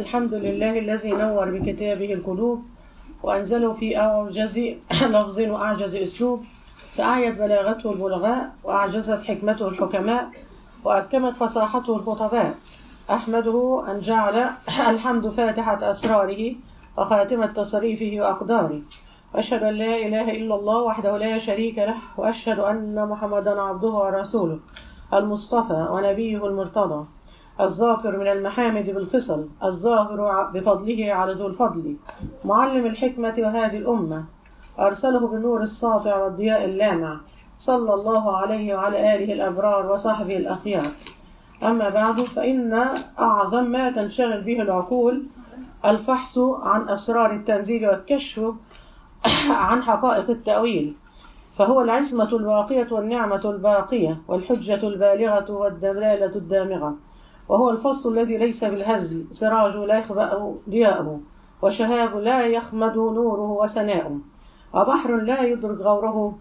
الحمد لله الذي نور بكتابه القلوب وأنزله في أعجز لفظ وأعجز أسلوب فأعيت بلاغته البلغاء وأعجزت حكمته الحكماء وأكمت فصاحته الخطباء أحمده أن جعل الحمد فاتحة أسراره وخاتمة تصريفه وأقداره وأشهد أن لا إله إلا الله وحده لا شريك له وأشهد أن محمدا عبده ورسوله المصطفى ونبيه المرتضى الظافر من المحامد بالخصل الظاهر بفضله على ذو الفضل معلم الحكمة وهادي الأمة أرسله بالنور الساطع والضياء اللامع صلى الله عليه وعلى آله الأبرار وصحبه الأخيار أما بعد فإن أعظم ما تنشغل به العقول الفحص عن أسرار التنزيل والكشف عن حقائق التأويل فهو العصمة الباقية والنعمة الباقية والحجة البالغة والدلالة الدامغة وهو الفصل الذي ليس بالهزل سراج لا يخبأ ضياءه وشهاب لا يخمد نوره وسناؤه وبحر لا يدرك غوره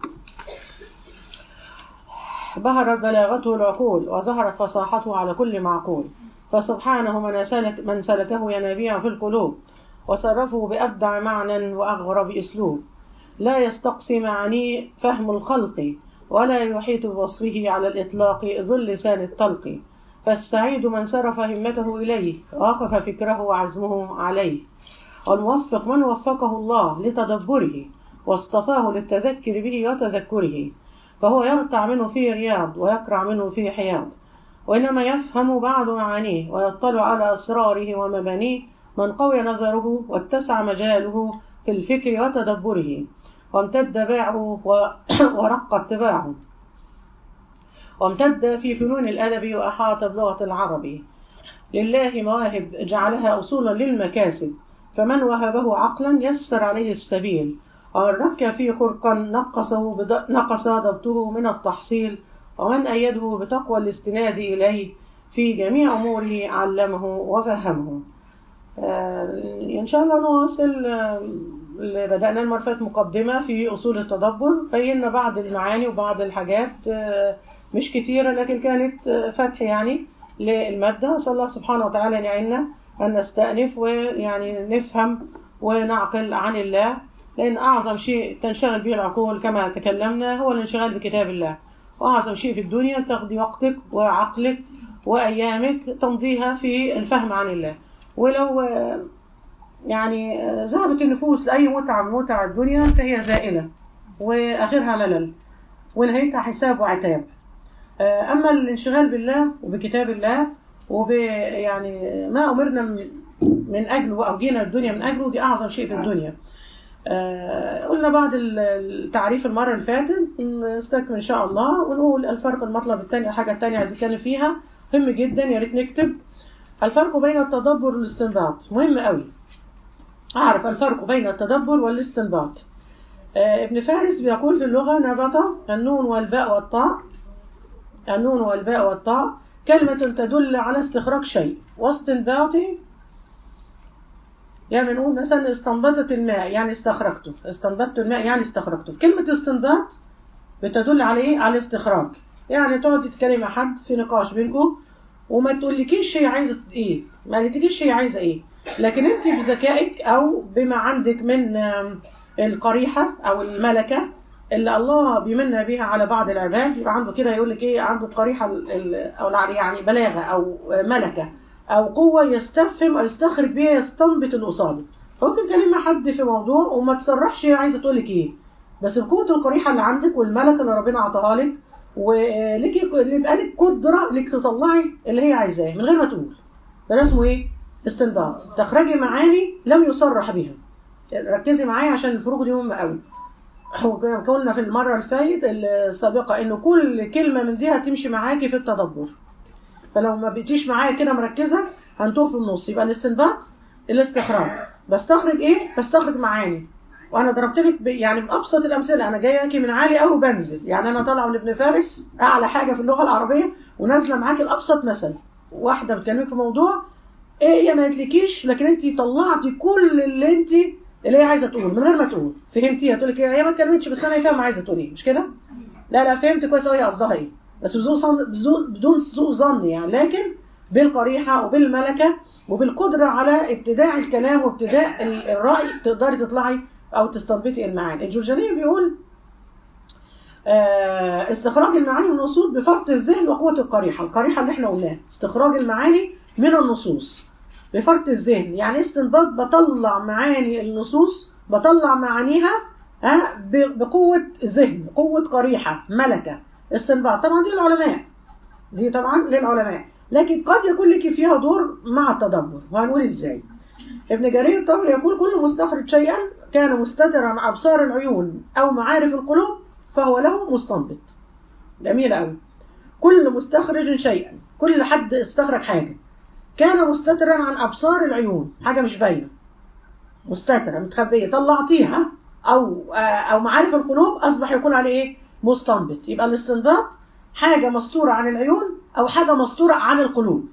بهرت بلاغته العقول وظهرت فصاحته على كل معقول فسبحانه من, سلك من سلكه ينابيع في القلوب وصرفه بأبدع معنى وأغرب أسلوب لا يستقصي معانيه فهم الخلق ولا يحيط بوصفه على الإطلاق ذو لسان الطلق فالسعيد من صرف همته إليه ووقف فكره وعزمه عليه والموفق من وفقه الله لتدبره واصطفاه للتذكر به وتذكره فهو يرتع منه في رياض ويقرع منه في حياض وإنما يفهم بعض معانيه ويطلع على أسراره ومبانيه من قوي نظره واتسع مجاله في الفكر وتدبره وامتد باعه ورق اتباعه وامتد في فنون الأدب وأحاط بلغة العرب لله مواهب جعلها أصولا للمكاسب فمن وهبه عقلا يسر عليه السبيل ومن رك في خرقا نقصه نقص ضبطه من التحصيل ومن أيده بتقوى الاستناد إليه في جميع أموره علمه وفهمه آه إن شاء الله نواصل اللي بدأنا المرة مقدمة في أصول التدبر بينا بعض المعاني وبعض الحاجات آه مش كتيرة لكن كانت فتح يعني للمادة صلى الله سبحانه وتعالى أن يعيننا أن نستأنف ويعني نفهم ونعقل عن الله لأن أعظم شيء تنشغل به العقول كما تكلمنا هو الانشغال بكتاب الله وأعظم شيء في الدنيا تقضي وقتك وعقلك وأيامك تمضيها في الفهم عن الله ولو يعني ذهبت النفوس لأي متعة من متع الدنيا فهي زائلة وآخرها ملل ونهايتها حساب وعتاب أما الانشغال بالله وبكتاب الله وب يعني ما أمرنا من أجله أو جينا الدنيا من أجله دي أعظم شيء في الدنيا قلنا بعد التعريف المرة اللي فاتت نستكمل إن شاء الله ونقول الفرق المطلب الثاني الحاجة الثانية عايز نتكلم فيها مهم جدا يا ريت نكتب الفرق بين التدبر والاستنباط مهم قوي أعرف الفرق بين التدبر والاستنباط ابن فارس بيقول في اللغة نبط النون والباء والطاء النون والباء والطاء كلمة تدل على استخراج شيء واستنباطه يعني نقول مثلا استنبطت الماء يعني استخرجته استنبطت الماء يعني استخرجته كلمة استنباط بتدل على ايه على الاستخراج يعني تقعد تتكلم مع حد في نقاش بينكم وما تقولكيش هي عايزه ايه ما تجيش هي عايزه ايه لكن انت بذكائك او بما عندك من القريحه او الملكه اللي الله بيمن بها على بعض العباد يبقى عنده كده يقول لك ايه عنده قريحه او يعني بلاغه او ملكه او قوه يستفهم او يستخرج بيها يستنبط اللي قصاده ممكن تكلم حد في موضوع وما تصرحش هي عايزه تقول لك ايه بس بقوه القريحه اللي عندك والملكه اللي ربنا عطاها لك ولك يبقى لك قدره انك تطلعي اللي هي عايزاه من غير ما تقول ده اسمه ايه استنباط تخرجي معاني لم يصرح بها ركزي معايا عشان الفروق دي مهمه قوي قلنا في المرة الفايت السابقة انه كل كلمة من دي هتمشي معاكي في التدبر فلو ما بقيتيش معايا كده مركزة هنتوه في النص يبقى الاستنباط الاستخراج بستخرج ايه بستخرج معاني وانا ضربت لك يعني بابسط الامثله انا جايه من عالي قوي وبنزل يعني انا طالعه من ابن فارس اعلى حاجه في اللغه العربيه ونازله معاكي الابسط مثل واحده بتكلمك في موضوع ايه هي ما قالتلكيش لكن انت طلعتي كل اللي انت اللي هي عايزه تقول من غير ما تقول فهمتيها تقول لك هي ما اتكلمتش بس انا فاهمه عايزه تقول ايه مش كده لا لا فهمت كويس قوي قصدها ايه بس بدون بدون سوء ظن يعني لكن بالقريحة وبالملكة وبالقدرة على ابتداع الكلام وابتداء ال- الرأي تقدري تطلعي أو تستنبطي المعاني الجرجاني بيقول آه، استخراج المعاني من النصوص بفرط الذهن وقوة القريحة القريحة اللي احنا قلناها استخراج المعاني من النصوص بفرط الذهن يعني استنباط بطلع معاني النصوص بطلع معانيها ها ب- بقوة ذهن قوة قريحة ملكة استنباط طبعا دي العلماء دي طبعا للعلماء لكن قد يكون لك فيها دور مع التدبر وهنقول ازاي ابن جرير الطبري يقول كل مستخرج شيئا كان مستترا عن ابصار العيون او معارف القلوب فهو له مستنبط جميل قوي كل مستخرج شيئا كل حد استخرج حاجه كان مستترا عن ابصار العيون حاجه مش باينه مستتره متخبيه طلعتيها او او معارف القلوب اصبح يكون عليه ايه مستنبط يبقى الاستنباط حاجه مستوره عن العيون او حاجه مستوره عن القلوب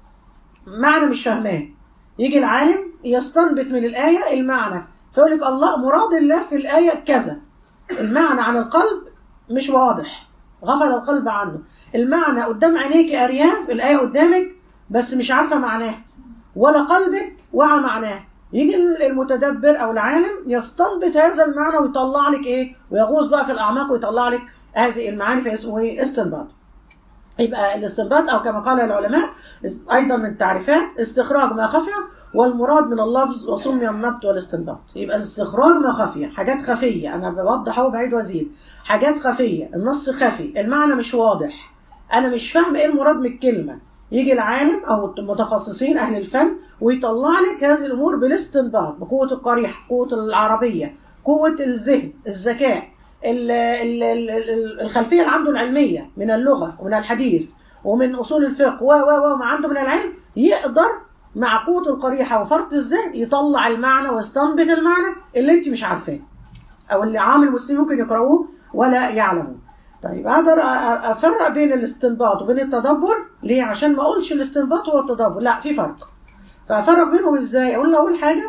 معنى مش فاهماه يجي العالم يستنبط من الايه المعنى فيقول لك الله مراد الله في الايه كذا المعنى عن القلب مش واضح غفل القلب عنه المعنى قدام عينيك ارياف الايه قدامك بس مش عارفه معناه ولا قلبك وعى معناه يجي المتدبر او العالم يستنبط هذا المعنى ويطلع لك ايه ويغوص بقى في الاعماق ويطلع لك هذه المعاني فاسمه ايه استنباط يبقى الاستنباط او كما قال العلماء ايضا من التعريفات استخراج ما خفي والمراد من اللفظ وسمي النبت والاستنباط يبقى استخراج ما خفي حاجات خفيه انا بوضح اهو بعيد وازيد حاجات خفيه النص خفي المعنى مش واضح انا مش فاهم ايه المراد من الكلمه يجي العالم او المتخصصين اهل الفن ويطلع لك هذه الامور بالاستنباط بقوه القريح قوه العربيه قوه الذهن الذكاء ال- ال- ال- ال- الخلفيه اللي عنده العلميه من اللغه ومن الحديث ومن اصول الفقه و و وما عنده من العلم يقدر مع قوه القريحه وفرط الذهن يطلع المعنى ويستنبط المعنى اللي انت مش عارفاه او اللي عام المسلمين ممكن يقرأوه ولا يعلموه طيب اقدر أ- أ- افرق بين الاستنباط وبين التدبر ليه عشان ما اقولش الاستنباط هو التدبر لا في فرق فافرق بينهم ازاي اقول له اول حاجه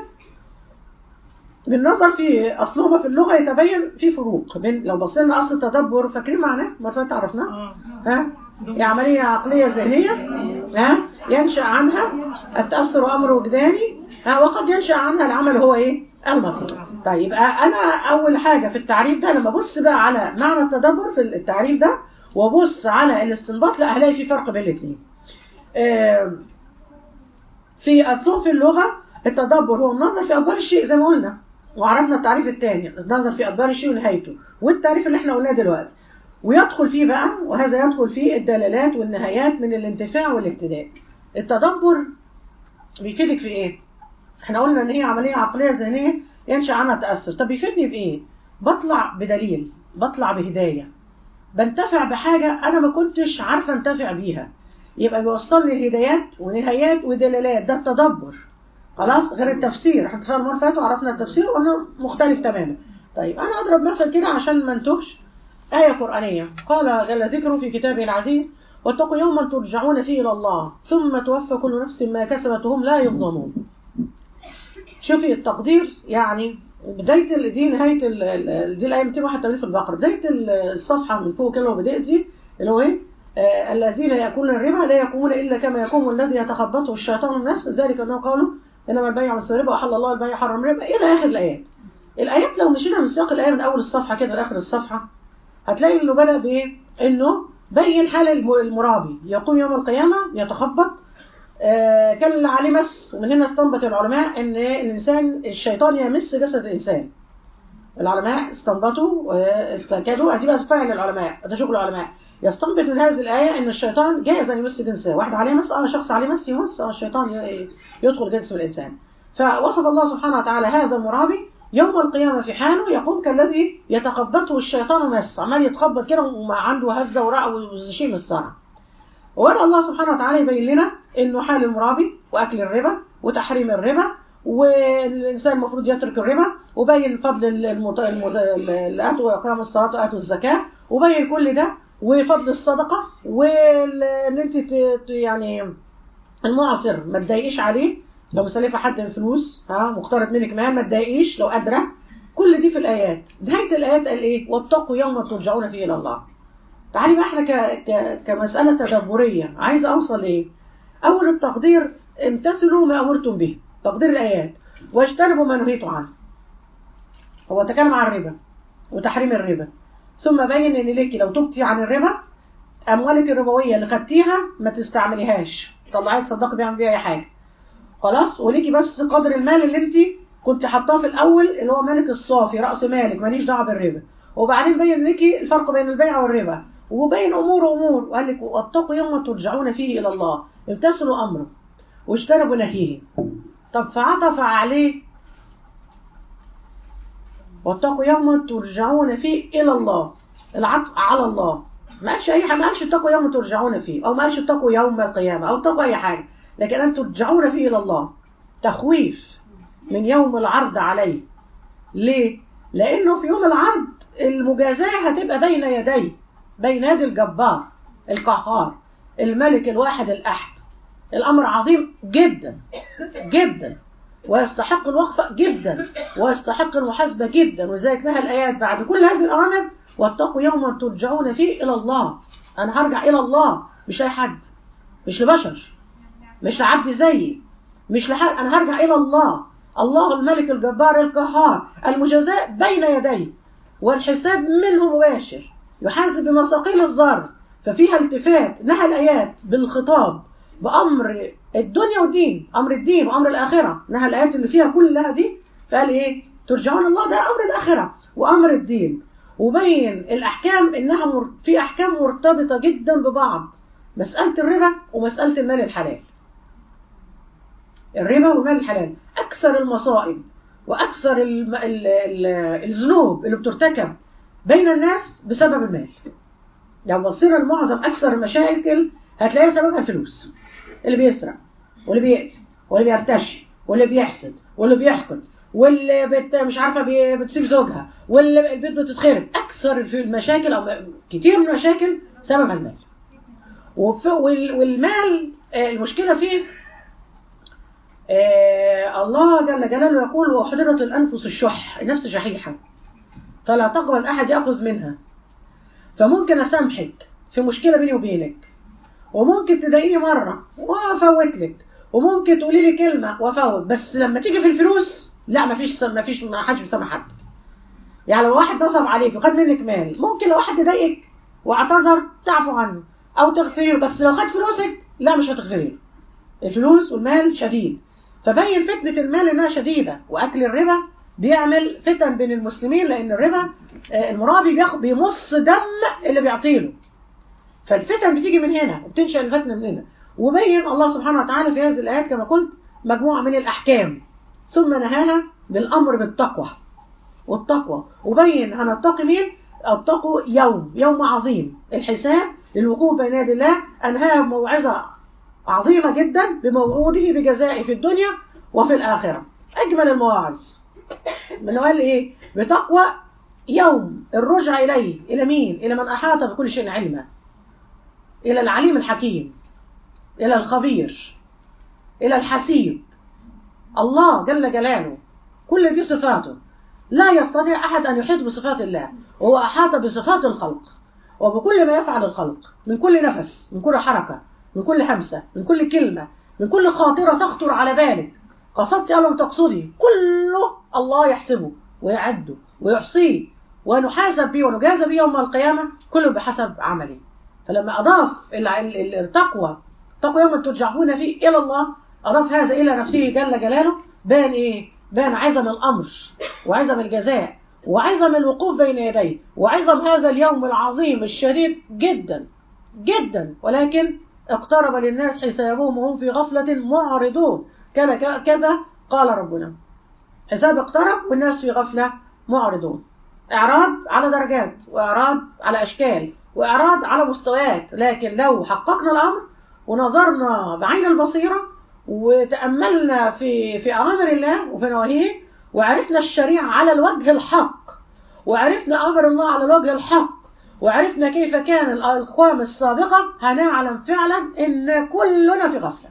بالنظر في اصلهما في اللغه يتبين في فروق بين لو بصينا اصل التدبر فاكرين معناه ما فات عرفناه ها هي عمليه عقليه ذهنيه ها ينشا عنها التاثر امر وجداني ها وقد ينشا عنها العمل هو ايه المطلوب طيب انا اول حاجه في التعريف ده لما ابص بقى على معنى التدبر في التعريف ده وابص على الاستنباط لا هلاقي في فرق بين الاثنين في اصل في اللغه التدبر هو النظر في اخبار الشيء زي ما قلنا وعرفنا التعريف الثاني النظر في اخبار الشيء ونهايته والتعريف اللي احنا قلناه دلوقتي ويدخل فيه بقى وهذا يدخل فيه الدلالات والنهايات من الانتفاع والابتداء التدبر بيفيدك في ايه احنا قلنا ان هي عمليه عقليه ذهنيه ينشا عنها تاثر طب بيفيدني بايه بطلع بدليل بطلع بهدايه بنتفع بحاجه انا ما كنتش عارفه انتفع بيها يبقى بيوصل لي الهدايات ونهايات ودلالات ده التدبر خلاص غير التفسير احنا اتفقنا المره اللي فاتت وعرفنا التفسير وقلنا مختلف تماما طيب انا اضرب مثل كده عشان ما انتهش آية قرآنية قال جل ذكره في كتابه العزيز واتقوا يوما ترجعون فيه إلى الله ثم توفى كل نفس ما كسبت وهم لا يظلمون شوفي التقدير يعني بداية ال- دي نهاية ال- ال- دي الآية 281 في البقرة بداية ال- الصفحة من فوق كده وبداية دي اللي هو إيه آه الذين يأكلون الربا لا يقومون إلا كما يقوم الذي يتخبطه الشيطان الناس ذلك أنه قالوا إنما البيع والربا وأحل الله البيع حرم الربا إلى آخر الآيات الآيات لو مشينا من سياق الآية من أول الصفحة كده لآخر الصفحة هتلاقي إنه بدأ بإيه؟ إنه بين حال الم- المرابي يقوم يوم القيامة يتخبط آه كان اللي عليه مس ومن هنا استنبط العلماء ان الانسان الشيطان يمس جسد الانسان العلماء استنبطوا واستكادوا ادي بقى فعل العلماء ده شغل العلماء يستنبط من هذه الايه ان الشيطان جائز ان يمس جنسه واحد عليه مس اه شخص عليه مس يمس اه الشيطان ي- يدخل جنس الانسان فوصف الله سبحانه وتعالى هذا المرابي يوم القيامة في حاله يقوم كالذي يتخبطه الشيطان مس عمال يتخبط كده وما عنده هزة ورق وشيء من الصنع وبدأ الله سبحانه وتعالى يبين لنا انه حال المرابي واكل الربا وتحريم الربا والانسان المفروض يترك الربا وبين فضل المت... المز... اللي اتوا واقام الصلاه واتوا الزكاه وبين كل ده وفضل الصدقه وان انت ت... ت- يعني المعصر ما تضايقيش عليه لو مسلفه حد من فلوس ها مقترض منك مال ما تضايقيش لو قادره كل دي في الايات نهايه الايات قال ايه واتقوا يوما ترجعون فيه الى الله تعالي بقى احنا ك... ك... كمساله تدبريه عايزه اوصل ايه أول التقدير امتثلوا ما أمرتم به تقدير الآيات واجتنبوا ما نهيتوا عنه هو تكلم عن الربا وتحريم الربا ثم بين ان ليكي لو تبتي عن الربا اموالك الربويه اللي خدتيها ما تستعمليهاش طلعيها تصدقي بيها بيها اي حاجه خلاص وليكي بس قدر المال اللي انت كنت حاطاه في الاول اللي هو مالك الصافي راس مالك ماليش دعوه بالربا وبعدين بين ليكي الفرق بين البيع والربا وبين امور وامور وقال لك واتقوا يوم ترجعون فيه الى الله امتثلوا امره واجتنبوا نهيه طب فعطف عليه واتقوا يوم ترجعون فيه الى الله العطف على الله ما قالش اي حاجه ما قالش اتقوا يوم ترجعون فيه او ما قالش اتقوا يوم القيامه او اتقوا اي حاجه لكن ان ترجعون فيه الى الله تخويف من يوم العرض عليه ليه لانه في يوم العرض المجازاه هتبقى بين يديه بين يدي الجبار القهار الملك الواحد الاحد الامر عظيم جدا جدا ويستحق الوقفة جدا ويستحق المحاسبة جدا ولذلك نهى الآيات بعد كل هذه الأوامر واتقوا يوما ترجعون فيه إلى الله أنا هرجع إلى الله مش أي حد مش لبشر مش لعبد زيي مش لحد أنا هرجع إلى الله الله الملك الجبار القهار المجازاء بين يديه والحساب منه مباشر يحاسب بمثاقيل الذر ففيها التفات نهى الآيات بالخطاب بأمر الدنيا والدين أمر الدين وأمر الآخرة نهى الآيات اللي فيها كلها دي فقال إيه ترجعون الله ده أمر الآخرة وأمر الدين وبين الأحكام إنها مر... في أحكام مرتبطة جدا ببعض مسألة الربا ومسألة المال الحلال الربا والمال الحلال أكثر المصائب وأكثر الم... ال... ال... الذنوب اللي بترتكب بين الناس بسبب المال لو بصينا لمعظم أكثر المشاكل هتلاقيها سببها الفلوس اللي بيسرق واللي بيقتل واللي بيرتشي واللي بيحسد واللي بيحقد واللي بت مش عارفه بي... بتسيب زوجها واللي البيت بتتخرب اكثر في المشاكل او كتير من المشاكل سبب المال وف... وال... والمال المشكله فيه آه الله جل جلاله يقول وحضرت الانفس الشح النفس شحيحه فلا تقبل احد ياخذ منها فممكن اسامحك في مشكله بيني وبينك وممكن تضايقني مره وافوت لك وممكن تقولي لي كلمه وافوت بس لما تيجي في الفلوس لا مفيش مفيش ما حدش بيسامح حد يعني لو واحد نصب عليك وخد منك مال ممكن لو واحد ضايقك واعتذر تعفو عنه او تغفري له بس لو خد فلوسك لا مش هتغفري له الفلوس والمال شديد فبين فتنة المال انها شديدة واكل الربا بيعمل فتن بين المسلمين لان الربا المرابي بياخد بيمص دم اللي بيعطيله فالفتن بتيجي من هنا وبتنشأ الفتنة من هنا وبين الله سبحانه وتعالى في هذه الآيات كما قلت مجموعة من الأحكام ثم نهاها بالأمر بالتقوى والتقوى وبين هنتقي مين اتقوا يوم يوم عظيم الحساب للوقوف بين يدي الله أنهاها بموعظة عظيمة جدا بموعوده بجزائه في الدنيا وفي الآخرة أجمل المواعظ من قال إيه بتقوى يوم الرجع إليه إلى مين إلى من أحاط بكل شيء علما إلى العليم الحكيم إلى الخبير إلى الحسيب الله جل جلاله كل دي صفاته لا يستطيع أحد أن يحيط بصفات الله وهو أحاط بصفات الخلق وبكل ما يفعل الخلق من كل نفس من كل حركة من كل همسة من كل كلمة من كل خاطرة تخطر على بالك قصدت أو لم تقصدي كله الله يحسبه ويعده ويحصيه ونحاسب به ونجازى به يوم القيامة كله بحسب عمله فلما أضاف التقوى تقوى يوم ترجعون فيه إلى الله أضاف هذا إلى نفسه جل جلاله بان إيه؟ بان عظم الأمر وعظم الجزاء وعظم الوقوف بين يديه وعظم هذا اليوم العظيم الشديد جدا جدا ولكن اقترب للناس حسابهم وهم في غفلة معرضون كذا كذا قال ربنا حساب اقترب والناس في غفلة معرضون إعراض على درجات وإعراض على أشكال وإعراض على مستويات لكن لو حققنا الأمر ونظرنا بعين البصيرة وتأملنا في في أوامر الله وفي نواهيه وعرفنا الشريعة على الوجه الحق وعرفنا أمر الله على الوجه الحق وعرفنا كيف كان الأقوام السابقة هنعلم فعلا إن كلنا في غفلة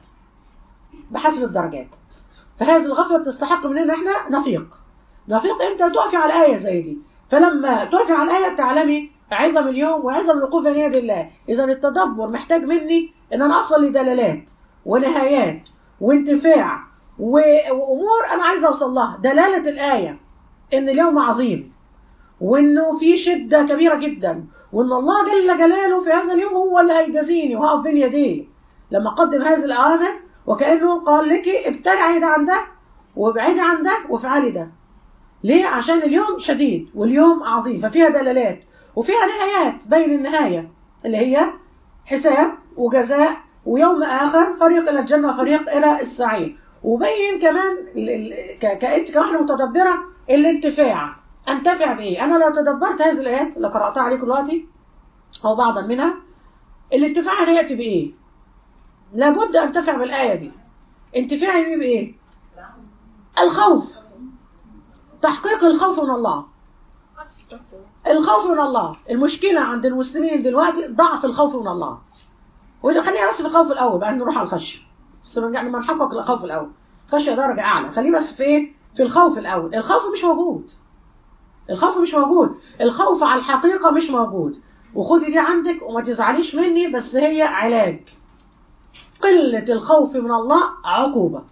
بحسب الدرجات فهذه الغفلة تستحق مننا احنا نفيق نفيق امتى تقفي على آية زي دي فلما تقفي على الآية تعلمي عظم اليوم وعظم الوقوف بين يد الله إذا التدبر محتاج مني إن أنا أصل لدلالات ونهايات وانتفاع و- وامور انا عايزه اوصل لها دلاله الايه ان اليوم عظيم وانه في شده كبيره جدا وان الله جل جلاله في هذا اليوم هو اللي هيجازيني وهقف بين يديه لما قدم هذه الاوامر وكانه قال لك ابتعدي ده عن ده وابعدي عن ده وافعلي ده ليه عشان اليوم شديد واليوم عظيم ففيها دلالات وفيها نهايات بين النهايه اللي هي حساب وجزاء ويوم اخر فريق الى الجنه وفريق الى السعير وبين كمان ال- ال- ك- كأنت كواحده متدبره الانتفاع انتفع بايه انا لو تدبرت هذه الايات اللي قراتها عليكم دلوقتي او بعضا منها الانتفاع هياتي بايه لابد انتفع بالايه دي انتفاعي بيه بايه الخوف تحقيق الخوف من الله الخوف من الله المشكلة عند المسلمين دلوقتي ضعف الخوف من الله وإذا خلينا بس في الخوف الأول بعدين نروح على الخشية بس يعني ما نحقق الخوف الأول خشية درجة أعلى خليه بس في إيه؟ في الخوف الأول الخوف مش موجود الخوف مش موجود الخوف على الحقيقة مش موجود وخدي دي عندك وما تزعليش مني بس هي علاج قلة الخوف من الله عقوبة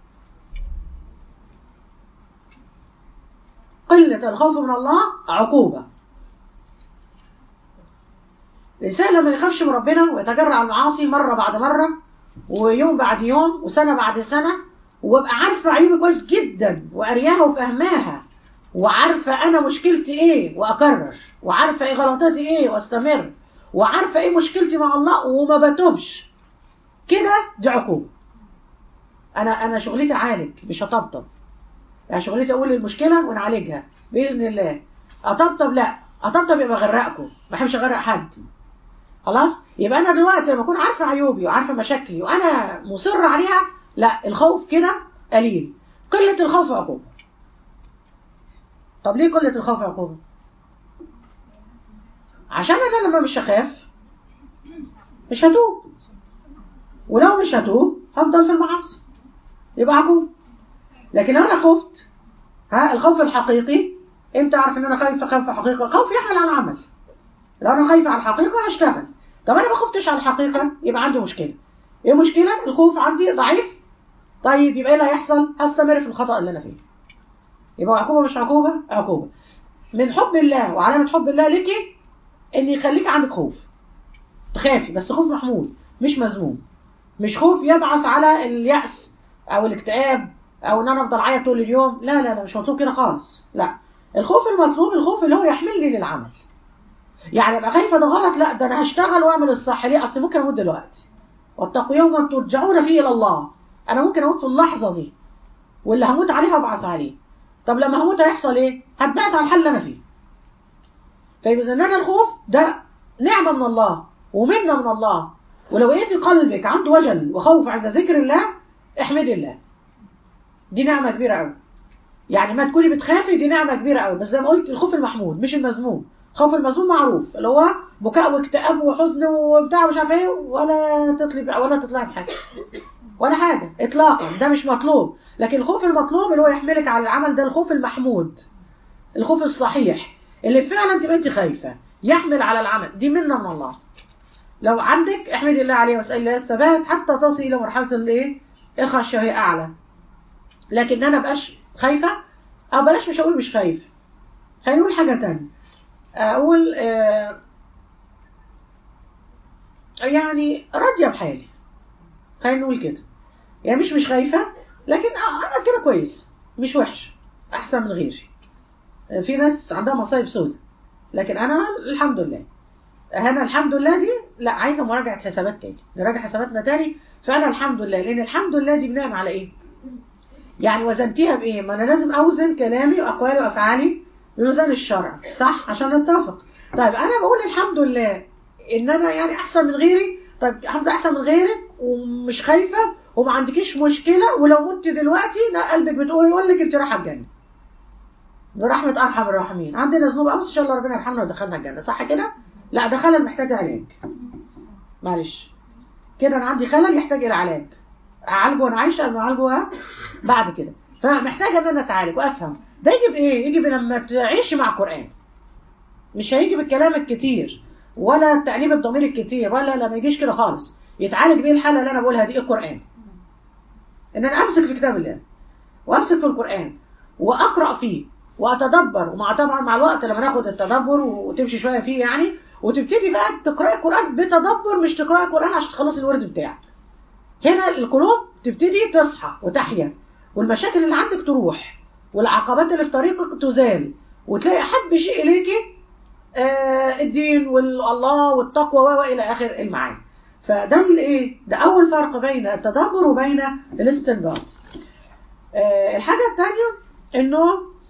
قلة الخوف من الله عقوبة الإنسان لما يخافش من ربنا ويتجرع على المعاصي مرة بعد مرة ويوم بعد يوم وسنة بعد سنة وابقى عارفة عيوبي كويس جدا وقرياها وفهماها وعارفة أنا مشكلتي إيه وأكرر وعارفة إيه غلطاتي إيه وأستمر وعارفة إيه مشكلتي مع الله وما بتوبش كده دي عقوبة أنا أنا شغلتي أعالج مش هطبطب يعني شغلتي اقول المشكله ونعالجها باذن الله اطبطب لا اطبطب يبقى اغرقكم ما بحبش اغرق حد خلاص يبقى انا دلوقتي لما اكون عارفه عيوبي وعارفه مشاكلي وانا مصر عليها لا الخوف كده قليل قله الخوف عقوبه طب ليه قله الخوف عقوبه عشان انا لما مش هخاف مش هتوب ولو مش هتوب هفضل في المعاصي يبقى عقوبه لكن لو انا خفت ها الخوف الحقيقي امتى اعرف ان انا خايفه خوف حقيقي خوف يحمل على العمل لو انا خايفه على الحقيقه هشتغل طب انا ما خفتش على الحقيقه يبقى عندي مشكله ايه المشكله الخوف عندي ضعيف طيب يبقى ايه اللي هيحصل هستمر في الخطا اللي انا فيه يبقى عقوبه مش عقوبه عقوبه من حب الله وعلامه حب الله لك ان يخليك عندك خوف تخافي بس خوف محمود مش مذموم مش خوف يبعث على اليأس او الاكتئاب او ان انا افضل اعيط طول اليوم لا لا لا مش مطلوب كده خالص لا الخوف المطلوب الخوف اللي هو يحملني للعمل يعني ابقى خايفه ده غلط لا ده انا هشتغل واعمل الصح ليه اصل ممكن اموت دلوقتي واتقوا يوما ترجعون فيه الى الله انا ممكن اموت في اللحظه دي واللي هموت عليه هبعث عليه طب لما هموت هيحصل ايه هتبعث على الحل اللي انا فيه فيبقى ان انا الخوف ده نعمه من الله ومنه من الله ولو لقيتي قلبك عنده وجل وخوف عند ذكر الله احمدي الله دي نعمه كبيره قوي يعني ما تكوني بتخافي دي نعمه كبيره قوي بس زي ما قلت الخوف المحمود مش المذموم خوف المذموم معروف اللي هو بكاء واكتئاب وحزن وبتاع مش عارف ايه ولا تطلبي ولا تطلعي بحاجه ولا حاجه اطلاقا ده مش مطلوب لكن الخوف المطلوب اللي هو يحملك على العمل ده الخوف المحمود الخوف الصحيح اللي فعلا تبقى انت خايفه يحمل على العمل دي منه من الله لو عندك احمدي الله عليه واسال الله الثبات حتى تصل الى مرحله الايه الخشيه هي اعلى لكن انا بقاش خايفه او بلاش مش هقول مش خايفه خلينا نقول حاجه تانية اقول آه يعني راضيه بحالي خلينا نقول كده يعني مش مش خايفه لكن انا كده كويس مش وحش احسن من غيري آه في ناس عندها مصايب سودة لكن انا الحمد لله انا الحمد لله دي لا عايزه مراجعه حسابات تاني نراجع حساباتنا تاني فانا الحمد لله لان الحمد لله دي بناء على ايه يعني وزنتيها بايه ما انا لازم اوزن كلامي واقوالي وافعالي بميزان الشرع صح عشان نتفق طيب انا بقول الحمد لله ان انا يعني احسن من غيري طيب الحمد لله احسن من غيرك ومش خايفه وما عندكيش مشكله ولو مت دلوقتي لا قلبك بتقول يقول لك انت رايحه الجنه برحمه ارحم الراحمين عندنا ذنوب امس ان شاء الله ربنا يرحمنا ودخلنا الجنه صح كده لا ده خلل محتاج علاج معلش كده انا عندي خلل يحتاج الى علاج اعالجه وانا عايشه ولا اعالجه بعد كده فمحتاجه ان انا اتعالج وافهم ده يجي بايه يجي لما تعيشي مع القران مش هيجي بالكلام الكتير ولا التأنيب الضمير الكتير ولا لا ما يجيش كده خالص يتعالج بيه الحاله اللي انا بقولها دي القران ان انا امسك في كتاب الله وامسك في القران واقرا فيه واتدبر ومع طبعا مع الوقت لما ناخد التدبر وتمشي شويه فيه يعني وتبتدي بقى تقراي القران بتدبر مش تقراي القران عشان تخلصي الورد بتاعك هنا القلوب تبتدي تصحى وتحيا والمشاكل اللي عندك تروح والعقبات اللي في طريقك تزال وتلاقي احب شيء اليكي آه الدين والله والتقوى والى اخر المعاني فده الايه ده اول فرق بين التدبر وبين الاستنباط آه الحاجه الثانيه انه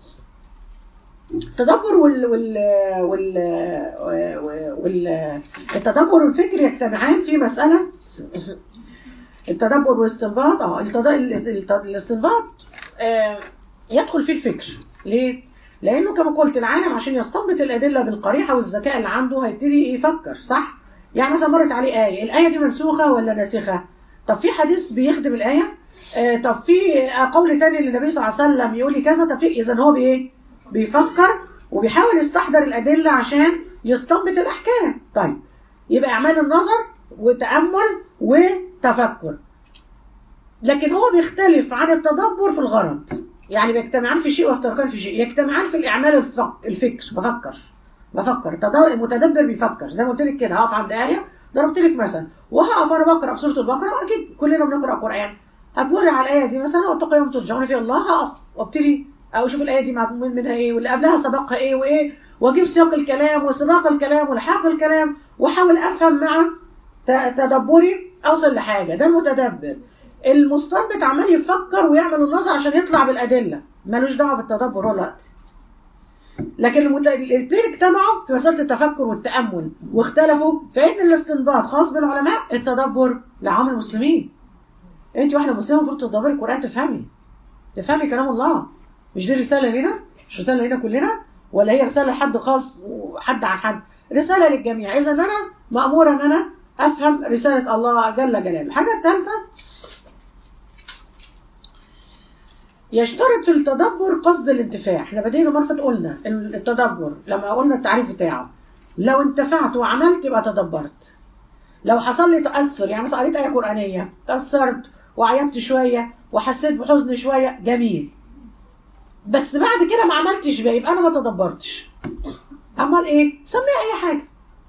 التدبر وال وال وال, وال... التدبر والفكر يجتمعان في مسألة التدبر والاستنباط اه الاستنباط آه يدخل فيه الفكر ليه؟ لأنه كما قلت العالم عشان يستنبط الأدلة بالقريحة والذكاء اللي عنده هيبتدي يفكر صح؟ يعني مثلا مرت عليه آية الآية دي منسوخة ولا ناسخة؟ طب في حديث بيخدم الآية؟ آه طب في قول تاني للنبي صلى الله عليه وسلم يقول لي كذا طب في إذا هو بإيه؟ بيفكر وبيحاول يستحضر الأدلة عشان يستنبط الأحكام طيب يبقى إعمال النظر وتأمل وتفكر لكن هو بيختلف عن التدبر في الغرض يعني بيجتمعان في شيء ويفترقان في شيء يجتمعان في الإعمال الفكر بفكر بفكر المتدبر بيفكر زي ما قلت لك كده هقف عند آية ضربت لك مثلا وهقف أنا بقرأ في سورة البقرة وأكيد كلنا بنقرأ قرآن هتمر على الآية دي مثلا واتقوا يوم ترجعون فيه الله هقف وابتدي او اشوف الايه دي معلوم منها ايه واللي قبلها سبقها ايه وايه واجيب سياق الكلام وسباق الكلام والحاق الكلام واحاول افهم مع تدبري اوصل لحاجه ده المتدبر المستنبط عمال يفكر ويعمل النظر عشان يطلع بالادله ملوش دعوه بالتدبر ولا وقت لكن المت... الاثنين اجتمعوا في مساله التفكر والتامل واختلفوا فان الاستنباط خاص بالعلماء التدبر لعام المسلمين انت واحده مسلمه المفروض تدبري القران تفهمي تفهمي كلام الله مش دي رسالة لنا مش رسالة لنا كلنا ولا هي رسالة لحد خاص وحد عن حد رسالة للجميع إذا أنا مأمورة أن أنا أفهم رسالة الله جل جلاله الحاجة الثالثة يشترط في التدبر قصد الانتفاع احنا بدينا مرة قلنا ان التدبر لما قلنا التعريف بتاعه لو انتفعت وعملت يبقى تدبرت لو حصل لي تأثر يعني مثلا قريت آية قرآنية تأثرت وعيطت شوية وحسيت بحزن شوية جميل بس بعد كده ما عملتش بقى يبقى انا ما تدبرتش امال ايه سميها اي حاجه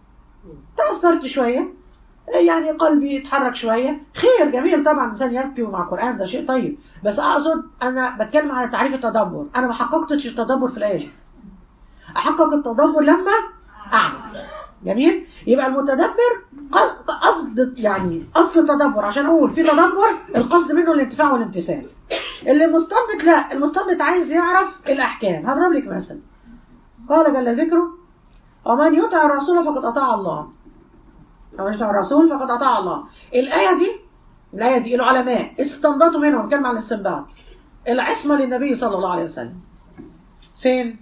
تاثرت شويه يعني قلبي يتحرك شويه خير جميل طبعا الانسان يبكي مع القران ده شيء طيب بس اقصد انا بتكلم على تعريف التدبر انا ما حققتش التدبر في الايه دي احقق التدبر لما اعمل جميل يبقى المتدبر قصد يعني اصل التدبر عشان اقول في تدبر القصد منه الانتفاع والامتثال اللي مستنبط لا المستنبط عايز يعرف الاحكام هضرب لك مثل قال جل ذكره ومن يطع الرسول فقد اطاع الله ومن يطع الرسول فقد اطاع الله الايه دي الايه دي العلماء استنبطوا منهم كلمه عن الاستنباط العصمه للنبي صلى الله عليه وسلم فين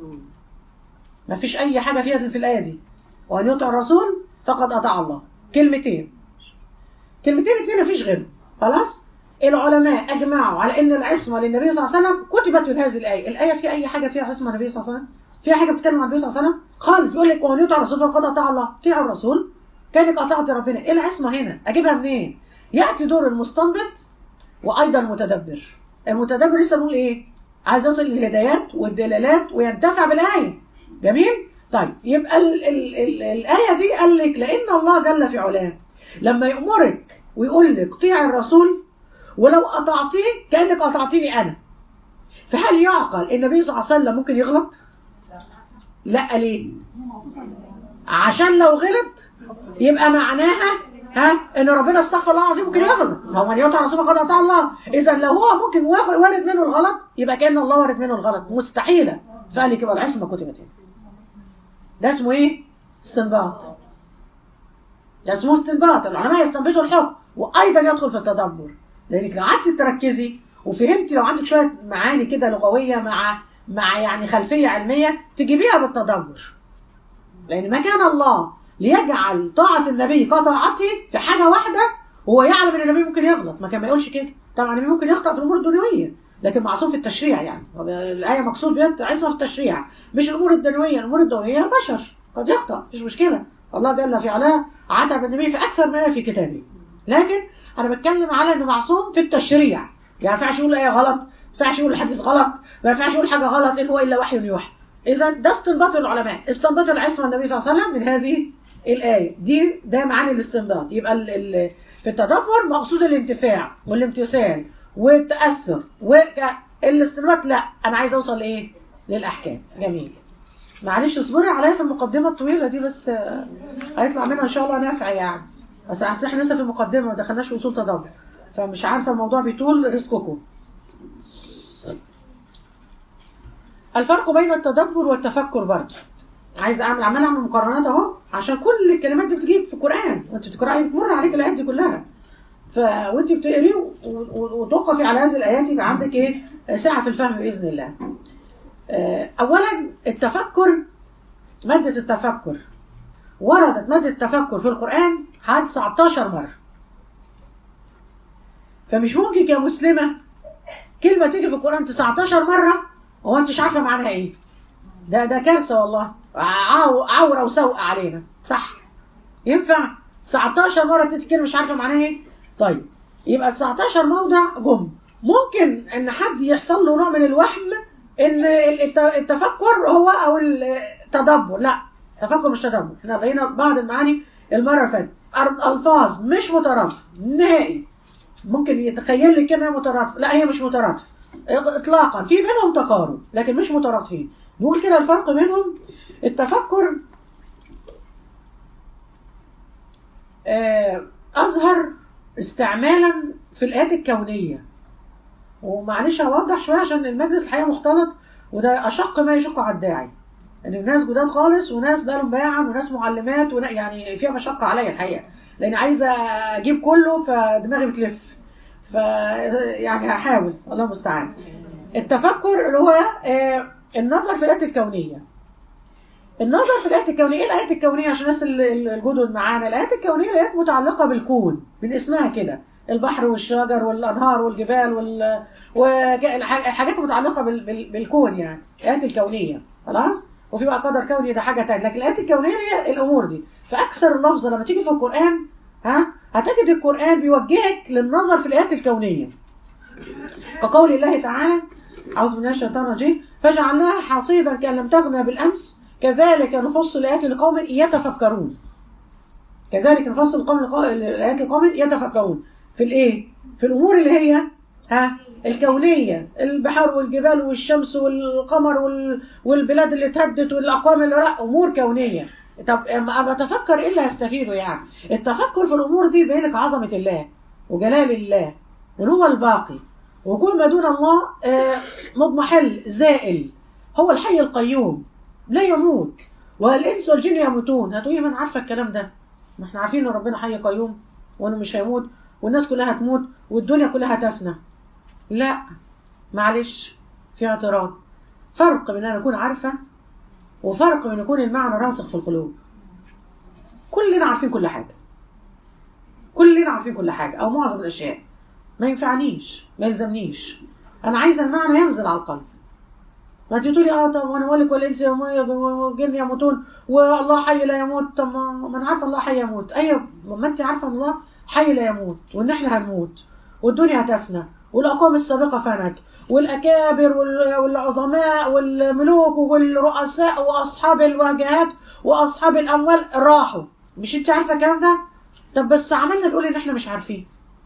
ما فيش اي حاجه فيها في الايه دي وأن يطع الرسول فقد أطاع الله كلمتين كلمتين اثنين مفيش غيرهم خلاص العلماء أجمعوا على أن العصمة للنبي صلى الله عليه وسلم كتبت في هذه الآية الآية في أي حاجة فيها عصمة النبي صلى الله عليه وسلم فيها حاجة بتتكلم عن النبي صلى الله عليه وسلم خالص بيقول لك وأن يطع الرسول فقد أطاع الله طيع الرسول كانك أطعت ربنا إيه العصمة هنا أجيبها منين يأتي دور المستنبط وأيضا المتدبر المتدبر لسه بيقول إيه عايز يصل للهدايات والدلالات وينتفع بالآية جميل طيب يبقى ال ال ال الآية دي قال لك لأن الله جل في علاه لما يأمرك ويقول لك طيع الرسول ولو أطعتيه كأنك أطعتيني أنا فهل يعقل النبي صلى الله عليه وسلم ممكن يغلط؟ لا ليه؟ عشان لو غلط يبقى معناها ها ان ربنا استغفر الله العظيم ممكن يغلط هو من يطع الرسول فقد اطاع الله اذا لو هو ممكن وارد منه الغلط يبقى كان الله وارد منه الغلط مستحيله فقال لك يبقى العصمه كتبت هنا ده اسمه ايه استنباط ده اسمه استنباط العلماء يستنبطوا الحكم وايضا يدخل في التدبر لانك لو قعدت تركزي وفهمتي لو عندك شويه معاني كده لغويه مع مع يعني خلفيه علميه تجيبيها بالتدبر لان ما كان الله ليجعل طاعه النبي كطاعته في حاجه واحده هو يعلم ان النبي ممكن يغلط ما كان ما يقولش كده طبعا النبي ممكن يخطأ في الامور الدنيويه لكن معصوم في التشريع يعني الآية مقصود بها عصمة في التشريع مش الأمور الدنيوية الأمور الدنيوية بشر قد يخطأ مش مشكلة الله جل في علاه عتب النبي في أكثر ما في كتابه لكن انا بتكلم على انه معصوم في التشريع يعني ما ينفعش يقول ايه غلط ما ينفعش يقول الحديث غلط ما ينفعش يقول حاجه غلط ان هو الا وحي يوحى اذا ده استنباط العلماء استنباط العصمه النبي صلى الله عليه وسلم من هذه الايه دي ده معاني الاستنباط يبقى ال ال في التدبر مقصود الانتفاع والامتثال والتاثر والاستنباط لا انا عايز اوصل لايه للاحكام جميل معلش اصبري عليا في المقدمه الطويله دي بس آه، هيطلع منها ان شاء الله نافع يعني بس اصل احنا لسه في المقدمه ما دخلناش في اصول تدبر فمش عارفه الموضوع بيطول رزقكم الفرق بين التدبر والتفكر برضه عايز اعمل عمال اعمل مقارنات اهو عشان كل الكلمات دي بتجيب في القران وانت بتقراي بتمر عليك الايات دي كلها ف وانت بتقري و- و- وتوقفي على هذه الايات يبقى عندك ايه سعه في الفهم باذن الله آه، اولا التفكر ماده التفكر وردت ماده التفكر في القران حوالي 19 مره فمش ممكن كمسلمه كلمه تيجي في القران 19 مره وهو انت مش عارفه معناها ايه ده ده كارثه والله عو- عوره وسوء علينا صح ينفع 19 مره تتكلم مش عارفه معناها ايه طيب يبقى 19 موضع جم ممكن ان حد يحصل له نوع من الوهم ان الت- التفكر هو او التدبر لا تفكر مش تدبر احنا بقينا بعض المعاني المره اللي فاتت أر- الفاظ مش مترادفه نهائي ممكن يتخيل لك كده مترادفه لا هي مش مترادفه اطلاقا في بينهم تقارب لكن مش مترادفين نقول كده الفرق بينهم التفكر آه، أظهر استعمالا في الآيات الكونية ومعلش هوضح شوية عشان المجلس الحقيقة مختلط وده أشق ما يشق على الداعي إن الناس جداد خالص وناس بقالهم بايعا وناس معلمات ونا يعني فيها مشقة عليا الحقيقة لأن عايزة أجيب كله فدماغي بتلف ف يعني هحاول الله المستعان التفكر اللي هو آه، النظر في الآيات الكونية النظر في الآيات الكونية إيه الآيات الكونية عشان الناس ال- ال- الجدد معانا الآيات الكونية آيات متعلقة بالكون من اسمها كده البحر والشجر والأنهار والجبال وال والحاجات المتعلقة بال... بال... بالكون يعني الآيات الكونية خلاص وفي بقى قدر كوني ده حاجة تانية لكن الآيات الكونية هي الأمور دي فأكثر اللفظ لما تيجي في القرآن ها هتجد القرآن بيوجهك للنظر في الآيات الكونية كقول الله تعالى أعوذ بالله من الشيطان الرجيم فجعلناها حصيدا كأن لم تغنى بالأمس كذلك نفصل الآيات لقوم يتفكرون كذلك نفصل القوم لقو- الآيات لقوم يتفكرون في الإيه؟ في الأمور اللي هي ها الكونية البحار والجبال والشمس والقمر وال... والبلاد اللي اتهدت والأقوام اللي رأى أمور كونية طب اما أما اتفكر ايه اللي هستفيده يعني التفكر في الامور دي بينك عظمه الله وجلال الله وان هو الباقي وكل ما دون الله آه، مضمحل زائل هو الحي القيوم لا يموت والانس والجن يموتون هتقولي ما انا عارفه الكلام ده ما احنا عارفين ان ربنا حي قيوم وانه مش هيموت والناس كلها هتموت والدنيا كلها هتفنى لا معلش في اعتراض فرق بين ان اكون عارفه وفرق بين يكون المعنى راسخ في القلوب كلنا عارفين كل حاجه كلنا عارفين كل حاجه او معظم الاشياء ما ينفعنيش ما يلزمنيش انا عايزه المعنى ينزل على القلب ما انت تقولي اه طب وانا بقول لك والانس والجن يموتون والله حي لا يموت طب ما ما انا عارفه الله حي يموت ايوه ما انت عارفه ان الله حي لا يموت وان احنا هنموت والدنيا هتفنى والاقوام السابقه فنت والاكابر وال- والعظماء والملوك والرؤساء واصحاب الواجهات واصحاب الاموال راحوا مش انت عارفه الكلام ده طب بس عملنا نقول ان احنا مش عارفين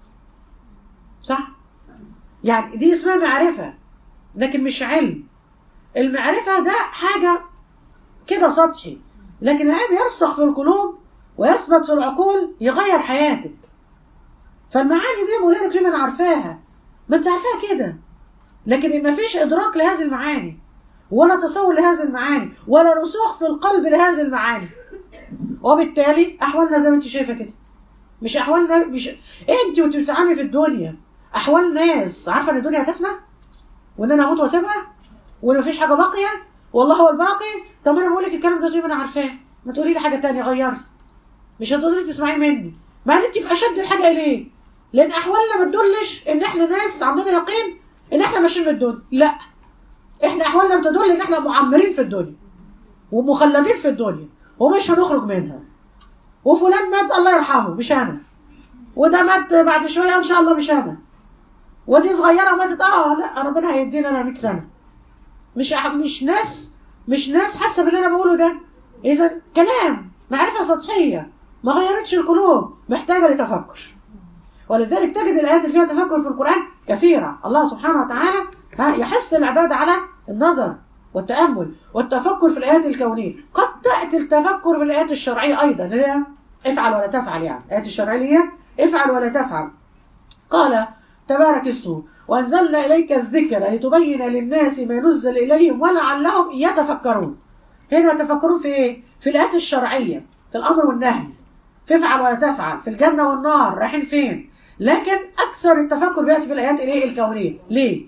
صح يعني دي اسمها معرفه لكن مش علم المعرفة ده حاجة كده سطحي لكن العلم يرسخ في القلوب ويثبت في العقول يغير حياتك فالمعاني دي مولانا كلمة عارفاها ما انت عارفاها كده لكن ما فيش إدراك لهذه المعاني ولا تصور لهذه المعاني ولا رسوخ في القلب لهذه المعاني وبالتالي أحوالنا زي ما انت شايفة كده مش أحوالنا مش انت وانت بتتعاملي في الدنيا أحوال ناس عارفة إن الدنيا هتفنى وإن أنا أموت وأسيبها وان مفيش حاجه باقيه والله هو الباقي طب انا بقول لك الكلام ده زي ما انا عارفاه ما تقولي لي حاجه تانية غيري مش هتقدري تسمعي مني مع ان انت في اشد الحاجه اليه لان احوالنا ما تدلش ان احنا ناس عندنا يقين ان احنا ماشيين الدنيا لا احنا احوالنا بتدل ان احنا معمرين في الدنيا ومخلدين في الدنيا ومش هنخرج منها وفلان مات الله يرحمه مش انا وده مات بعد شويه ان شاء الله مش انا ودي صغيره ماتت اه لا ربنا هيدينا انا 100 سنه مش مش ناس مش ناس حاسه باللي انا بقوله ده اذا كلام معرفه سطحيه ما غيرتش القلوب محتاجه لتفكر ولذلك تجد الايات اللي فيها تفكر في القران كثيره الله سبحانه وتعالى يحث العباد على النظر والتامل والتفكر في الايات الكونيه قد تاتي التفكر في الايات الشرعيه ايضا اللي هي افعل ولا تفعل يعني الايات الشرعيه اللي هي افعل ولا تفعل قال تبارك اسمه وأنزلنا إليك الذكر لتبين للناس ما نزل إليهم ولعلهم يتفكرون هنا يتفكرون في إيه؟ في الآيات الشرعية في الأمر والنهي تفعل ولا تفعل في الجنة والنار رايحين فين لكن أكثر التفكر بيأتي في الآيات الإيه الكونية ليه؟